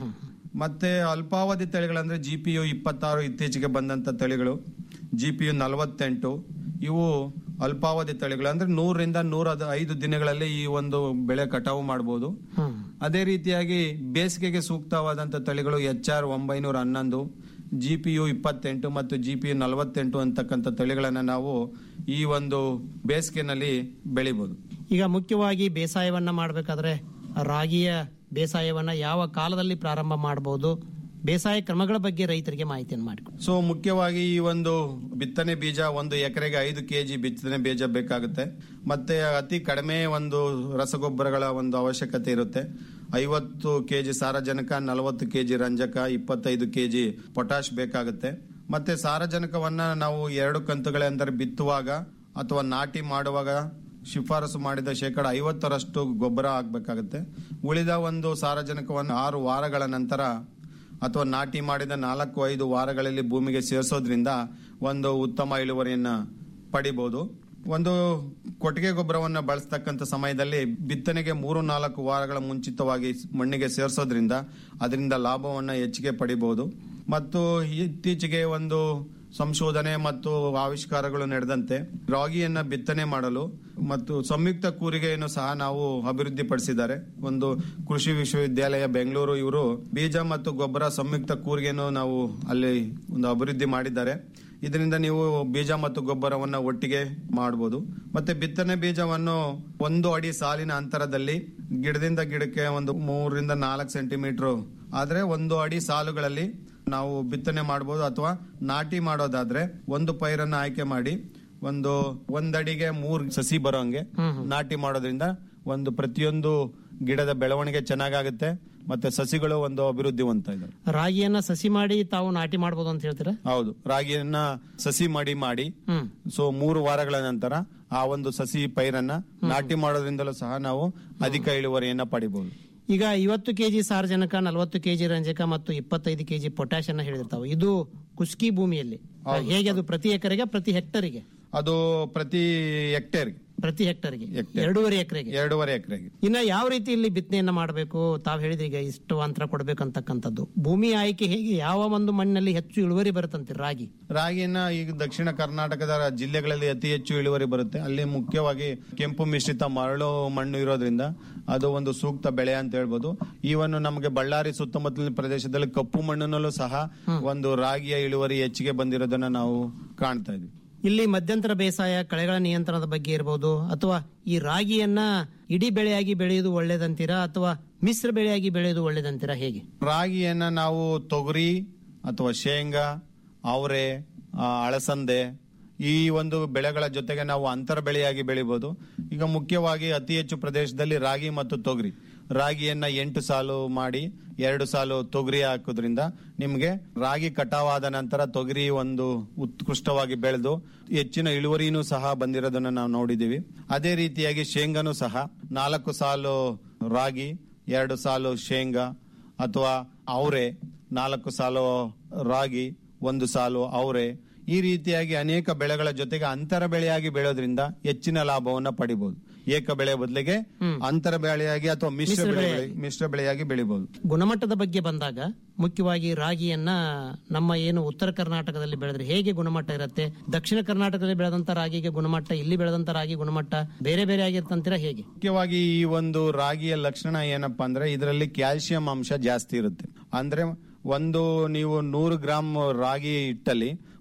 ಮತ್ತೆ ಅಲ್ಪಾವಧಿ ತಳಿಗಳಂದ್ರೆ ಜಿ ಪಿ ಯು ಇಪ್ಪತ್ತಾರು ಇತ್ತೀಚೆಗೆ ಬಂದಂತ ತಳಿಗಳು ಜಿ ಪಿ ಯು ನಲವತ್ತೆಂಟು ಇವು ಅಲ್ಪಾವಧಿ ತಳಿಗಳು ಅಂದ್ರೆ ನೂರರಿಂದ ನೂರ ಐದು ದಿನಗಳಲ್ಲಿ ಈ ಒಂದು ಬೆಳೆ ಕಟಾವು ಮಾಡಬಹುದು ಅದೇ ರೀತಿಯಾಗಿ ಬೇಸಿಗೆಗೆ ಸೂಕ್ತವಾದಂತ ತಳಿಗಳು ಎಚ್ ಆರ್ ಒಂಬೈನೂರ ಹನ್ನೊಂದು ಜಿ ಪಿ ಯು ಇಪ್ಪತ್ತೆಂಟು ಮತ್ತು ಜಿ ಪಿ ಯು ನಲವತ್ತೆಂಟು ಅಂತಕ್ಕಂಥ ತಳಿಗಳನ್ನು ನಾವು ಈ ಒಂದು ಬೇಸಿಗೆನಲ್ಲಿ ಬೆಳಿಬಹುದು ಈಗ ಮುಖ್ಯವಾಗಿ ಬೇಸಾಯವನ್ನ ಮಾಡಬೇಕಾದ್ರೆ ರಾಗಿಯ ಬೇಸಾಯವನ್ನ ಯಾವ ಕಾಲದಲ್ಲಿ ಪ್ರಾರಂಭ ಮಾಡಬಹುದು ಬೇಸಾಯ ಕ್ರಮಗಳ ಬಗ್ಗೆ ರೈತರಿಗೆ ಮಾಹಿತಿಯನ್ನು ಮಾಡಿಕೊಡಿ ಸೊ ಮುಖ್ಯವಾಗಿ ಈ ಒಂದು ಬಿತ್ತನೆ ಬೀಜ ಒಂದು ಎಕರೆಗೆ ಐದು ಕೆಜಿ ಬಿತ್ತನೆ ಬೀಜ ಬೇಕಾಗುತ್ತೆ ಮತ್ತೆ ಅತಿ ಕಡಿಮೆ ಒಂದು ರಸಗೊಬ್ಬರಗಳ ಒಂದು ಅವಶ್ಯಕತೆ ಇರುತ್ತೆ ಐವತ್ತು ಕೆಜಿ ಸಾರಜನಕ ನಲವತ್ತು ಕೆಜಿ ರಂಜಕ ಇಪ್ಪತ್ತೈದು ಕೆಜಿ ಪೊಟ್ಯಾಶ್ ಬೇಕಾಗುತ್ತೆ ಮತ್ತೆ ಸಾರಜನಕವನ್ನ ನಾವು ಎರಡು ಕಂತುಗಳೆಂದರೆ ಬಿತ್ತುವಾಗ ಅಥವಾ ನಾಟಿ ಮಾಡುವಾಗ ಶಿಫಾರಸು ಮಾಡಿದ ಶೇಕಡ ಐವತ್ತರಷ್ಟು ಗೊಬ್ಬರ ಹಾಕಬೇಕಾಗುತ್ತೆ ಉಳಿದ ಒಂದು ಸಾರಜನಕವನ್ನು ಆರು ವಾರಗಳ ನಂತರ ಅಥವಾ ನಾಟಿ ಮಾಡಿದ ನಾಲ್ಕು ಐದು ವಾರಗಳಲ್ಲಿ ಭೂಮಿಗೆ ಸೇರಿಸೋದ್ರಿಂದ ಒಂದು ಉತ್ತಮ ಇಳುವರಿಯನ್ನ ಪಡಿಬಹುದು ಒಂದು ಕೊಟ್ಟಿಗೆ ಗೊಬ್ಬರವನ್ನು ಬಳಸ್ತಕ್ಕಂಥ ಸಮಯದಲ್ಲಿ ಬಿತ್ತನೆಗೆ ಮೂರು ನಾಲ್ಕು ವಾರಗಳ ಮುಂಚಿತವಾಗಿ ಮಣ್ಣಿಗೆ ಸೇರಿಸೋದ್ರಿಂದ ಅದರಿಂದ ಲಾಭವನ್ನು ಹೆಚ್ಚಿಗೆ ಪಡಿಬಹುದು ಮತ್ತು ಇತ್ತೀಚೆಗೆ ಒಂದು ಸಂಶೋಧನೆ ಮತ್ತು ಆವಿಷ್ಕಾರಗಳು ನಡೆದಂತೆ ರಾಗಿಯನ್ನ ಬಿತ್ತನೆ ಮಾಡಲು ಮತ್ತು ಸಂಯುಕ್ತ ಕೂರಿಗೆಯನ್ನು ಸಹ ನಾವು ಅಭಿವೃದ್ಧಿಪಡಿಸಿದ್ದಾರೆ ಒಂದು ಕೃಷಿ ವಿಶ್ವವಿದ್ಯಾಲಯ ಬೆಂಗಳೂರು ಇವರು ಬೀಜ ಮತ್ತು ಗೊಬ್ಬರ ಸಂಯುಕ್ತ ಕೂರಿಗೆಯನ್ನು ನಾವು ಅಲ್ಲಿ ಒಂದು ಅಭಿವೃದ್ಧಿ ಮಾಡಿದ್ದಾರೆ ಇದರಿಂದ ನೀವು ಬೀಜ ಮತ್ತು ಗೊಬ್ಬರವನ್ನ ಒಟ್ಟಿಗೆ ಮಾಡಬಹುದು ಮತ್ತೆ ಬಿತ್ತನೆ ಬೀಜವನ್ನು ಒಂದು ಅಡಿ ಸಾಲಿನ ಅಂತರದಲ್ಲಿ ಗಿಡದಿಂದ ಗಿಡಕ್ಕೆ ಒಂದು ಮೂರರಿಂದ ನಾಲ್ಕು ಸೆಂಟಿಮೀಟರ್ ಆದ್ರೆ ಒಂದು ಅಡಿ ಸಾಲುಗಳಲ್ಲಿ ನಾವು ಬಿತ್ತನೆ ಮಾಡಬಹುದು ಅಥವಾ ನಾಟಿ ಮಾಡೋದಾದ್ರೆ ಒಂದು ಪೈರನ್ನ ಆಯ್ಕೆ ಮಾಡಿ ಒಂದು ಒಂದಡಿಗೆ ಮೂರ್ ಸಸಿ ಬರೋಂಗೆ ನಾಟಿ ಮಾಡೋದ್ರಿಂದ ಒಂದು ಪ್ರತಿಯೊಂದು ಗಿಡದ ಬೆಳವಣಿಗೆ ಚೆನ್ನಾಗಾಗುತ್ತೆ ಮತ್ತೆ ಸಸಿಗಳು ಒಂದು ಅಭಿವೃದ್ಧಿ ಹೊಂದ್ತಾ ಇದಾವೆ ರಾಗಿಯನ್ನ ಸಸಿ ಮಾಡಿ ತಾವು ನಾಟಿ ಮಾಡಬಹುದು ಅಂತ ಹೇಳ್ತೀರಾ ಹೌದು ರಾಗಿಯನ್ನ ಸಸಿ ಮಾಡಿ ಮಾಡಿ ಸೊ ಮೂರು ವಾರಗಳ ನಂತರ ಆ ಒಂದು ಸಸಿ ಪೈರನ್ನ ನಾಟಿ ಮಾಡೋದ್ರಿಂದಲೂ ಸಹ ನಾವು ಅಧಿಕ ಇಳುವರಿಯನ್ನ ಪಡಿಬಹುದು ಈಗ ಐವತ್ತು ಕೆಜಿ ಸಾರಜನಕ ನಲವತ್ತು ಕೆಜಿ ರಂಜಕ ಮತ್ತು ಇಪ್ಪತ್ತೈದು ಕೆಜಿ ಪೊಟ್ಯಾಶ್ ಅನ್ನ ಹೇಳಿರ್ತಾವೆ ಇದು ಕುಸ್ಕಿ ಭೂಮಿಯಲ್ಲಿ ಹೇಗೆ ಅದು ಪ್ರತಿ ಎಕರೆಗೆ ಪ್ರತಿ ಹೆಕ್ಟರಿಗೆ ಅದು ಪ್ರತಿ ಹೆಕ್ಟೇರ್ಗೆ ಪ್ರತಿ ಹೆಕ್ಟರ್ಗೆ ಎರಡೂವರೆ ಎಕರೆಗೆ ಎರಡೂವರೆ ಎಕರೆಗೆ ಇನ್ನ ಯಾವ ರೀತಿ ಇಲ್ಲಿ ಬಿತ್ತನೆಯನ್ನ ಮಾಡಬೇಕು ತಾವ್ ಹೇಳಿದ್ರಿ ಈಗ ಇಷ್ಟು ಅಂತರ ಕೊಡ್ಬೇಕಂತಕ್ಕಂಥದ್ದು ಭೂಮಿ ಆಯ್ಕೆ ಹೇಗೆ ಯಾವ ಒಂದು ಮಣ್ಣಿನಲ್ಲಿ ಹೆಚ್ಚು ಇಳುವರಿ ಬರುತ್ತಂತೆ ರಾಗಿ ರಾಗಿಯನ್ನ ಈಗ ದಕ್ಷಿಣ ಕರ್ನಾಟಕದ ಜಿಲ್ಲೆಗಳಲ್ಲಿ ಅತಿ ಹೆಚ್ಚು ಇಳುವರಿ ಬರುತ್ತೆ ಅಲ್ಲಿ ಮುಖ್ಯವಾಗಿ ಕೆಂಪು ಮಿಶ್ರಿತ ಮರಳು ಮಣ್ಣು ಇರೋದ್ರಿಂದ ಅದು ಒಂದು ಸೂಕ್ತ ಬೆಳೆ ಅಂತ ಹೇಳ್ಬೋದು ಈವನ್ ನಮಗೆ ಬಳ್ಳಾರಿ ಸುತ್ತಮುತ್ತಲಿನ ಪ್ರದೇಶದಲ್ಲಿ ಕಪ್ಪು ಮಣ್ಣಿನಲ್ಲೂ ಸಹ ಒಂದು ರಾಗಿಯ ಇಳುವರಿ ಹೆಚ್ಚಿಗೆ ಬಂದಿರೋದನ್ನ ನಾವು ಕಾಣ್ತಾ ಇದ್ವಿ ಇಲ್ಲಿ ಮಧ್ಯಂತರ ಬೇಸಾಯ ಕಳೆಗಳ ನಿಯಂತ್ರಣದ ಬಗ್ಗೆ ಇರಬಹುದು ಅಥವಾ ಈ ರಾಗಿಯನ್ನ ಇಡೀ ಬೆಳೆಯಾಗಿ ಬೆಳೆಯುವುದು ಒಳ್ಳೇದಂತೀರಾ ಅಥವಾ ಮಿಶ್ರ ಬೆಳೆಯಾಗಿ ಬೆಳೆಯುವುದು ಒಳ್ಳೇದಂತೀರಾ ಹೇಗೆ ರಾಗಿಯನ್ನ ನಾವು ತೊಗರಿ ಅಥವಾ ಶೇಂಗಾ ಅವರೆ ಆ, ಅಳಸಂದೆ ಈ ಒಂದು ಬೆಳೆಗಳ ಜೊತೆಗೆ ನಾವು ಅಂತರ ಬೆಳೆಯಾಗಿ ಬೆಳಿಬಹುದು ಈಗ ಮುಖ್ಯವಾಗಿ ಅತಿ ಹೆಚ್ಚು ಪ್ರದೇಶದಲ್ಲಿ ರಾಗಿ ಮತ್ತು ತೊಗರಿ ರಾಗಿಯನ್ನ ಎಂಟು ಸಾಲು ಮಾಡಿ ಎರಡು ಸಾಲು ತೊಗರಿ ಹಾಕೋದ್ರಿಂದ ನಿಮಗೆ ರಾಗಿ ಕಟಾವಾದ ನಂತರ ತೊಗರಿ ಒಂದು ಉತ್ಕೃಷ್ಟವಾಗಿ ಬೆಳೆದು ಹೆಚ್ಚಿನ ಇಳುವರಿನೂ ಸಹ ಬಂದಿರೋದನ್ನ ನಾವು ನೋಡಿದೀವಿ ಅದೇ ರೀತಿಯಾಗಿ ಶೇಂಗಾನು ಸಹ ನಾಲ್ಕು ಸಾಲು ರಾಗಿ ಎರಡು ಸಾಲು ಶೇಂಗಾ ಅಥವಾ ಅವರೆ ನಾಲ್ಕು ಸಾಲು ರಾಗಿ ಒಂದು ಸಾಲು ಅವರೆ ಈ ರೀತಿಯಾಗಿ ಅನೇಕ ಬೆಳೆಗಳ ಜೊತೆಗೆ ಅಂತರ ಬೆಳೆಯಾಗಿ ಬೆಳೆಯೋದ್ರಿಂದ ಹೆಚ್ಚಿನ ಲಾಭವನ್ನ ಪಡಿಬಹುದು ಏಕ ಬೆಳೆ ಬದಲಿಗೆ ಅಂತರ ಬೆಳೆಯಾಗಿ ಅಥವಾ ಮಿಶ್ರ ಮಿಶ್ರ ಬೆಳೆ ಬೆಳೆಯಾಗಿ. ಮಿಶ್ರ ಬೆಳೆಯಾಗಿ ಬೆಳಿಬಹುದು ಗುಣಮಟ್ಟದ ಬಗ್ಗೆ ಬಂದಾಗ ಮುಖ್ಯವಾಗಿ ರಾಗಿಯನ್ನ ನಮ್ಮ ಏನು ಉತ್ತರ ಕರ್ನಾಟಕದಲ್ಲಿ ಬೆಳೆದ್ರೆ ಹೇಗೆ ಗುಣಮಟ್ಟ ಇರುತ್ತೆ ದಕ್ಷಿಣ ಕರ್ನಾಟಕದಲ್ಲಿ ಬೆಳೆದಂತ ರಾಗಿಗೆ ಗುಣಮಟ್ಟ ಇಲ್ಲಿ ಬೆಳೆದಂತ ರಾಗಿ ಗುಣಮಟ್ಟ ಬೇರೆ ಬೇರೆ ಆಗಿರ್ತಂತೀರಾ ಹೇಗೆ ಮುಖ್ಯವಾಗಿ ಈ ಒಂದು ರಾಗಿಯ ಲಕ್ಷಣ ಏನಪ್ಪಾ ಅಂದ್ರೆ ಇದರಲ್ಲಿ ಕ್ಯಾಲ್ಸಿಯಂ ಅಂಶ ಜಾಸ್ತಿ ಇರುತ್ತೆ ಅಂದ್ರೆ ಒಂದು ನೀವು ನೂರು ಗ್ರಾಮ್ ರಾಗಿ ಹಿಟ್ಟಲ್ಲಿ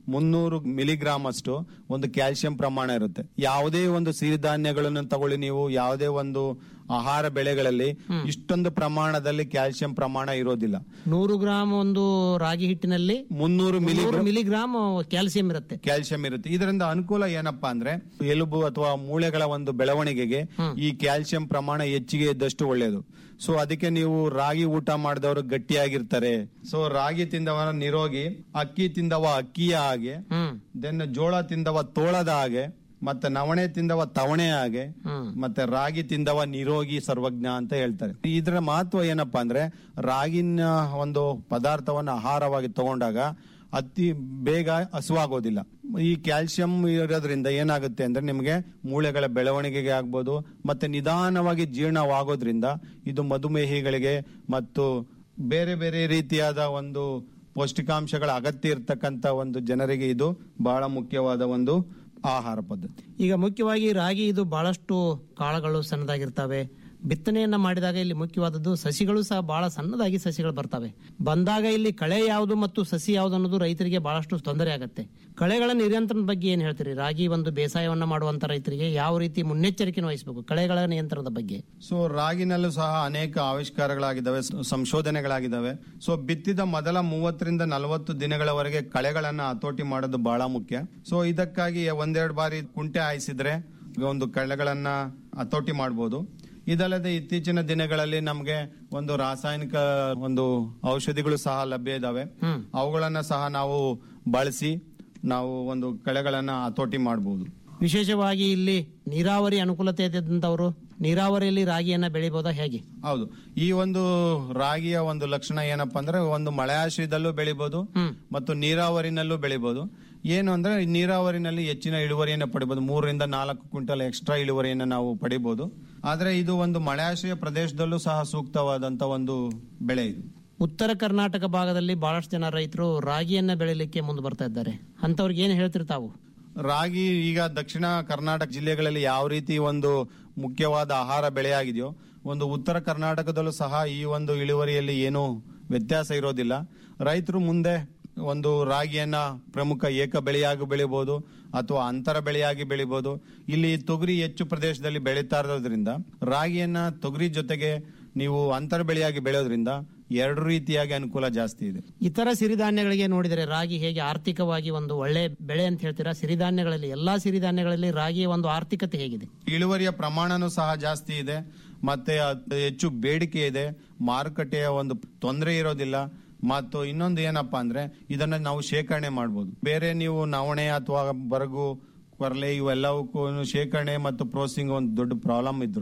ಮುನ್ನೂರು ಮಿಲಿಗ್ರಾಮ್ ಅಷ್ಟು ಒಂದು ಕ್ಯಾಲ್ಸಿಯಂ ಪ್ರಮಾಣ ಇರುತ್ತೆ ಯಾವುದೇ ಒಂದು ಸಿರಿಧಾನ್ಯಗಳನ್ನು ತಗೊಳ್ಳಿ ನೀವು ಯಾವುದೇ ಒಂದು ಆಹಾರ ಬೆಳೆಗಳಲ್ಲಿ ಇಷ್ಟೊಂದು ಪ್ರಮಾಣದಲ್ಲಿ ಕ್ಯಾಲ್ಸಿಯಂ ಪ್ರಮಾಣ ಇರೋದಿಲ್ಲ ನೂರು ಗ್ರಾಮ್ ಒಂದು ರಾಗಿ ಹಿಟ್ಟಿನಲ್ಲಿ ಮುನ್ನೂರು ಮಿಲಿ ನೂರು ಮಿಲಿಗ್ರಾಮ್ ಕ್ಯಾಲ್ಸಿಯಂ ಇರುತ್ತೆ ಕ್ಯಾಲ್ಸಿಯಂ ಇರುತ್ತೆ ಇದರಿಂದ ಅನುಕೂಲ ಏನಪ್ಪಾ ಅಂದ್ರೆ ಎಲುಬು ಅಥವಾ ಮೂಳೆಗಳ ಒಂದು ಬೆಳವಣಿಗೆಗೆ ಈ ಕ್ಯಾಲ್ಸಿಯಂ ಪ್ರಮಾಣ ಹೆಚ್ಚಿಗೆ ಇದ್ದಷ್ಟು ಒಳ್ಳೆಯದು ಸೊ ಅದಕ್ಕೆ ನೀವು ರಾಗಿ ಊಟ ಮಾಡಿದವರು ಗಟ್ಟಿಯಾಗಿರ್ತಾರೆ ಸೊ ರಾಗಿ ತಿಂದವ ನಿರೋಗಿ ಅಕ್ಕಿ ತಿಂದವ ಅಕ್ಕಿಯ ಹಾಗೆ ದೆನ್ ಜೋಳ ತಿಂದವ ತೋಳದ ಹಾಗೆ ಮತ್ತೆ ನವಣೆ ತಿಂದವ ತವಣೆ ಹಾಗೆ ಮತ್ತೆ ರಾಗಿ ತಿಂದವ ನಿರೋಗಿ ಸರ್ವಜ್ಞ ಅಂತ ಹೇಳ್ತಾರೆ ಇದರ ಮಹತ್ವ ಏನಪ್ಪಾ ಅಂದ್ರೆ ರಾಗಿನ ಒಂದು ಪದಾರ್ಥವನ್ನು ಆಹಾರವಾಗಿ ತಗೊಂಡಾಗ ಅತಿ ಬೇಗ ಹಸುವಾಗೋದಿಲ್ಲ ಈ ಕ್ಯಾಲ್ಸಿಯಂ ಇರೋದ್ರಿಂದ ಏನಾಗುತ್ತೆ ಅಂದ್ರೆ ನಿಮಗೆ ಮೂಳೆಗಳ ಬೆಳವಣಿಗೆಗೆ ಆಗ್ಬೋದು ಮತ್ತೆ ನಿಧಾನವಾಗಿ ಜೀರ್ಣವಾಗೋದ್ರಿಂದ ಇದು ಮಧುಮೇಹಿಗಳಿಗೆ ಮತ್ತು ಬೇರೆ ಬೇರೆ ರೀತಿಯಾದ ಒಂದು ಪೌಷ್ಟಿಕಾಂಶಗಳ ಅಗತ್ಯ ಇರತಕ್ಕಂತ ಒಂದು ಜನರಿಗೆ ಇದು ಬಹಳ ಮುಖ್ಯವಾದ ಒಂದು ಆಹಾರ ಪದ್ಧತಿ ಈಗ ಮುಖ್ಯವಾಗಿ ರಾಗಿ ಇದು ಬಹಳಷ್ಟು ಕಾಳುಗಳು ಸಣ್ಣದಾಗಿರ್ತವೆ ಬಿತ್ತನೆಯನ್ನ ಮಾಡಿದಾಗ ಇಲ್ಲಿ ಮುಖ್ಯವಾದದ್ದು ಸಸಿಗಳು ಸಹ ಬಹಳ ಸಣ್ಣದಾಗಿ ಸಸಿಗಳು ಬರ್ತವೆ ಬಂದಾಗ ಇಲ್ಲಿ ಕಳೆ ಯಾವುದು ಮತ್ತು ಸಸಿ ಯಾವುದು ಅನ್ನೋದು ರೈತರಿಗೆ ಬಹಳಷ್ಟು ತೊಂದರೆ ಆಗುತ್ತೆ ಕಳೆಗಳ ನಿಯಂತ್ರಣದ ಬಗ್ಗೆ ಏನ್ ಹೇಳ್ತೀರಿ ರಾಗಿ ಒಂದು ಬೇಸಾಯವನ್ನ ಮಾಡುವಂತ ರೈತರಿಗೆ ಯಾವ ರೀತಿ ಮುನ್ನೆಚ್ಚರಿಕೆ ವಹಿಸಬೇಕು ಕಳೆಗಳ ನಿಯಂತ್ರಣದ ಬಗ್ಗೆ ಸೊ ರಾಗಿನಲ್ಲೂ ಸಹ ಅನೇಕ ಆವಿಷ್ಕಾರಗಳಾಗಿದ್ದಾವೆ ಸ- ಸಂಶೋಧನೆಗಳಾಗಿದ್ದಾವೆ ಸೊ ಬಿತ್ತಿದ ಮೊದಲ ಮೂವತ್ತರಿಂದ ನಲವತ್ತು ದಿನಗಳವರೆಗೆ ಕಳೆಗಳನ್ನ ಹತೋಟಿ ಮಾಡೋದು ಬಹಳ ಮುಖ್ಯ ಸೊ ಇದಕ್ಕಾಗಿ ಒಂದೆರಡು ಬಾರಿ ಕುಂಟೆ ಹಾಯಿಸಿದ್ರೆ ಒಂದು ಕಳೆಗಳನ್ನ ಹತೋಟಿ ಮಾಡಬಹುದು ಇದಲ್ಲದೆ ಇತ್ತೀಚಿನ ದಿನಗಳಲ್ಲಿ ನಮಗೆ ಒಂದು ರಾಸಾಯನಿಕ ಒಂದು ಔಷಧಿಗಳು ಸಹ ಲಭ್ಯ ಇದಾವೆ ಅವುಗಳನ್ನ ಸಹ ನಾವು ಬಳಸಿ ನಾವು ಒಂದು ಕಳೆಗಳನ್ನ ಹತೋಟಿ ಮಾಡಬಹುದು ವಿಶೇಷವಾಗಿ ಇಲ್ಲಿ ನೀರಾವರಿ ಅನುಕೂಲತೆ ಇದ್ದಂತವರು ನೀರಾವರಿಯಲ್ಲಿ ರಾಗಿಯನ್ನ ಬೆಳಿಬಹುದಾ ಹೇಗೆ ಹೌದು ಈ ಒಂದು ರಾಗಿಯ ಒಂದು ಲಕ್ಷಣ ಏನಪ್ಪಾ ಅಂದ್ರೆ ಒಂದು ಮಳೆಯಾಶ್ರಯದಲ್ಲೂ ಬೆಳಿಬಹುದು ಮತ್ತು ನೀರಾವರಿನಲ್ಲೂ ಬೆಳಿಬಹುದು ಏನು ಅಂದ್ರೆ ನೀರಾವರಿನಲ್ಲಿ ಹೆಚ್ಚಿನ ಇಳುವರಿಯನ್ನು ಪಡಿಬಹುದು ಮೂರರಿಂದ ನಾಲ್ಕು ಕ್ವಿಂಟಲ್ ಎಕ್ಸ್ಟ್ರಾ ಇಳುವರಿಯನ್ನು ನಾವು ಪಡಿಬಹುದು ಆದ್ರೆ ಇದು ಒಂದು ಮಳೆಯಾಶ್ರಯ ಪ್ರದೇಶದಲ್ಲೂ ಸಹ ಸೂಕ್ತವಾದಂತ ಒಂದು ಬೆಳೆ ಇದು ಉತ್ತರ ಕರ್ನಾಟಕ ಭಾಗದಲ್ಲಿ ಬಹಳಷ್ಟು ಜನ ರೈತರು ರಾಗಿಯನ್ನ ಬೆಳಿಲಿಕ್ಕೆ ಮುಂದೆ ಬರ್ತಾ ಇದ್ದಾರೆ ಅಂತವ್ರಿಗೆ ಏನ್ ಹೇಳ್ತೀರಿ ತಾವು ರಾಗಿ ಈಗ ದಕ್ಷಿಣ ಕರ್ನಾಟಕ ಜಿಲ್ಲೆಗಳಲ್ಲಿ ಯಾವ ರೀತಿ ಒಂದು ಮುಖ್ಯವಾದ ಆಹಾರ ಬೆಳೆಯಾಗಿದೆಯೋ ಒಂದು ಉತ್ತರ ಕರ್ನಾಟಕದಲ್ಲೂ ಸಹ ಈ ಒಂದು ಇಳುವರಿಯಲ್ಲಿ ಏನೂ ವ್ಯತ್ಯಾಸ ಇರೋದಿಲ್ಲ ರೈತರು ಮುಂದೆ ಒಂದು ರಾಗಿಯನ್ನ ಪ್ರಮುಖ ಏಕ ಬೆಳೆಯಾಗಿ ಬೆಳಿಬಹುದು ಅಥವಾ ಅಂತರ ಬೆಳೆಯಾಗಿ ಬೆಳಿಬಹುದು ಇಲ್ಲಿ ತೊಗರಿ ಹೆಚ್ಚು ಪ್ರದೇಶದಲ್ಲಿ ಬೆಳೀತಾ ಇರೋದ್ರಿಂದ ರಾಗಿಯನ್ನ ತೊಗರಿ ಜೊತೆಗೆ ನೀವು ಅಂತರ ಬೆಳೆಯಾಗಿ ಬೆಳೆಯೋದ್ರಿಂದ ಎರಡು ರೀತಿಯಾಗಿ ಅನುಕೂಲ ಜಾಸ್ತಿ ಇದೆ ಇತರ ಸಿರಿಧಾನ್ಯಗಳಿಗೆ ನೋಡಿದರೆ ರಾಗಿ ಹೇಗೆ ಆರ್ಥಿಕವಾಗಿ ಒಂದು ಒಳ್ಳೆ ಬೆಳೆ ಅಂತ ಹೇಳ್ತೀರಾ ಸಿರಿಧಾನ್ಯಗಳಲ್ಲಿ ಎಲ್ಲಾ ಸಿರಿಧಾನ್ಯಗಳಲ್ಲಿ ರಾಗಿಯ ಒಂದು ಆರ್ಥಿಕತೆ ಹೇಗಿದೆ ಇಳುವರಿಯ ಪ್ರಮಾಣನೂ ಸಹ ಜಾಸ್ತಿ ಇದೆ ಮತ್ತೆ ಅದ್ ಹೆಚ್ಚು ಬೇಡಿಕೆ ಇದೆ ಮಾರುಕಟ್ಟೆಯ ಒಂದು ತೊಂದರೆ ಇರೋದಿಲ್ಲ ಮತ್ತು ಇನ್ನೊಂದು ಏನಪ್ಪಾ ಅಂದ್ರೆ ಇದನ್ನ ನಾವು ಶೇಖರಣೆ ಮಾಡಬಹುದು ಬೇರೆ ನೀವು ನವಣೆ ಅಥವಾ ಬರಗು ಕೊರಲೆ ಇವೆಲ್ಲವಕ್ಕೂ ಶೇಖರಣೆ ಮತ್ತು ಪ್ರೋಸೆಸಿಂಗ್ ಒಂದು ದೊಡ್ಡ ಪ್ರಾಬ್ಲಮ್ ಇದ್ರು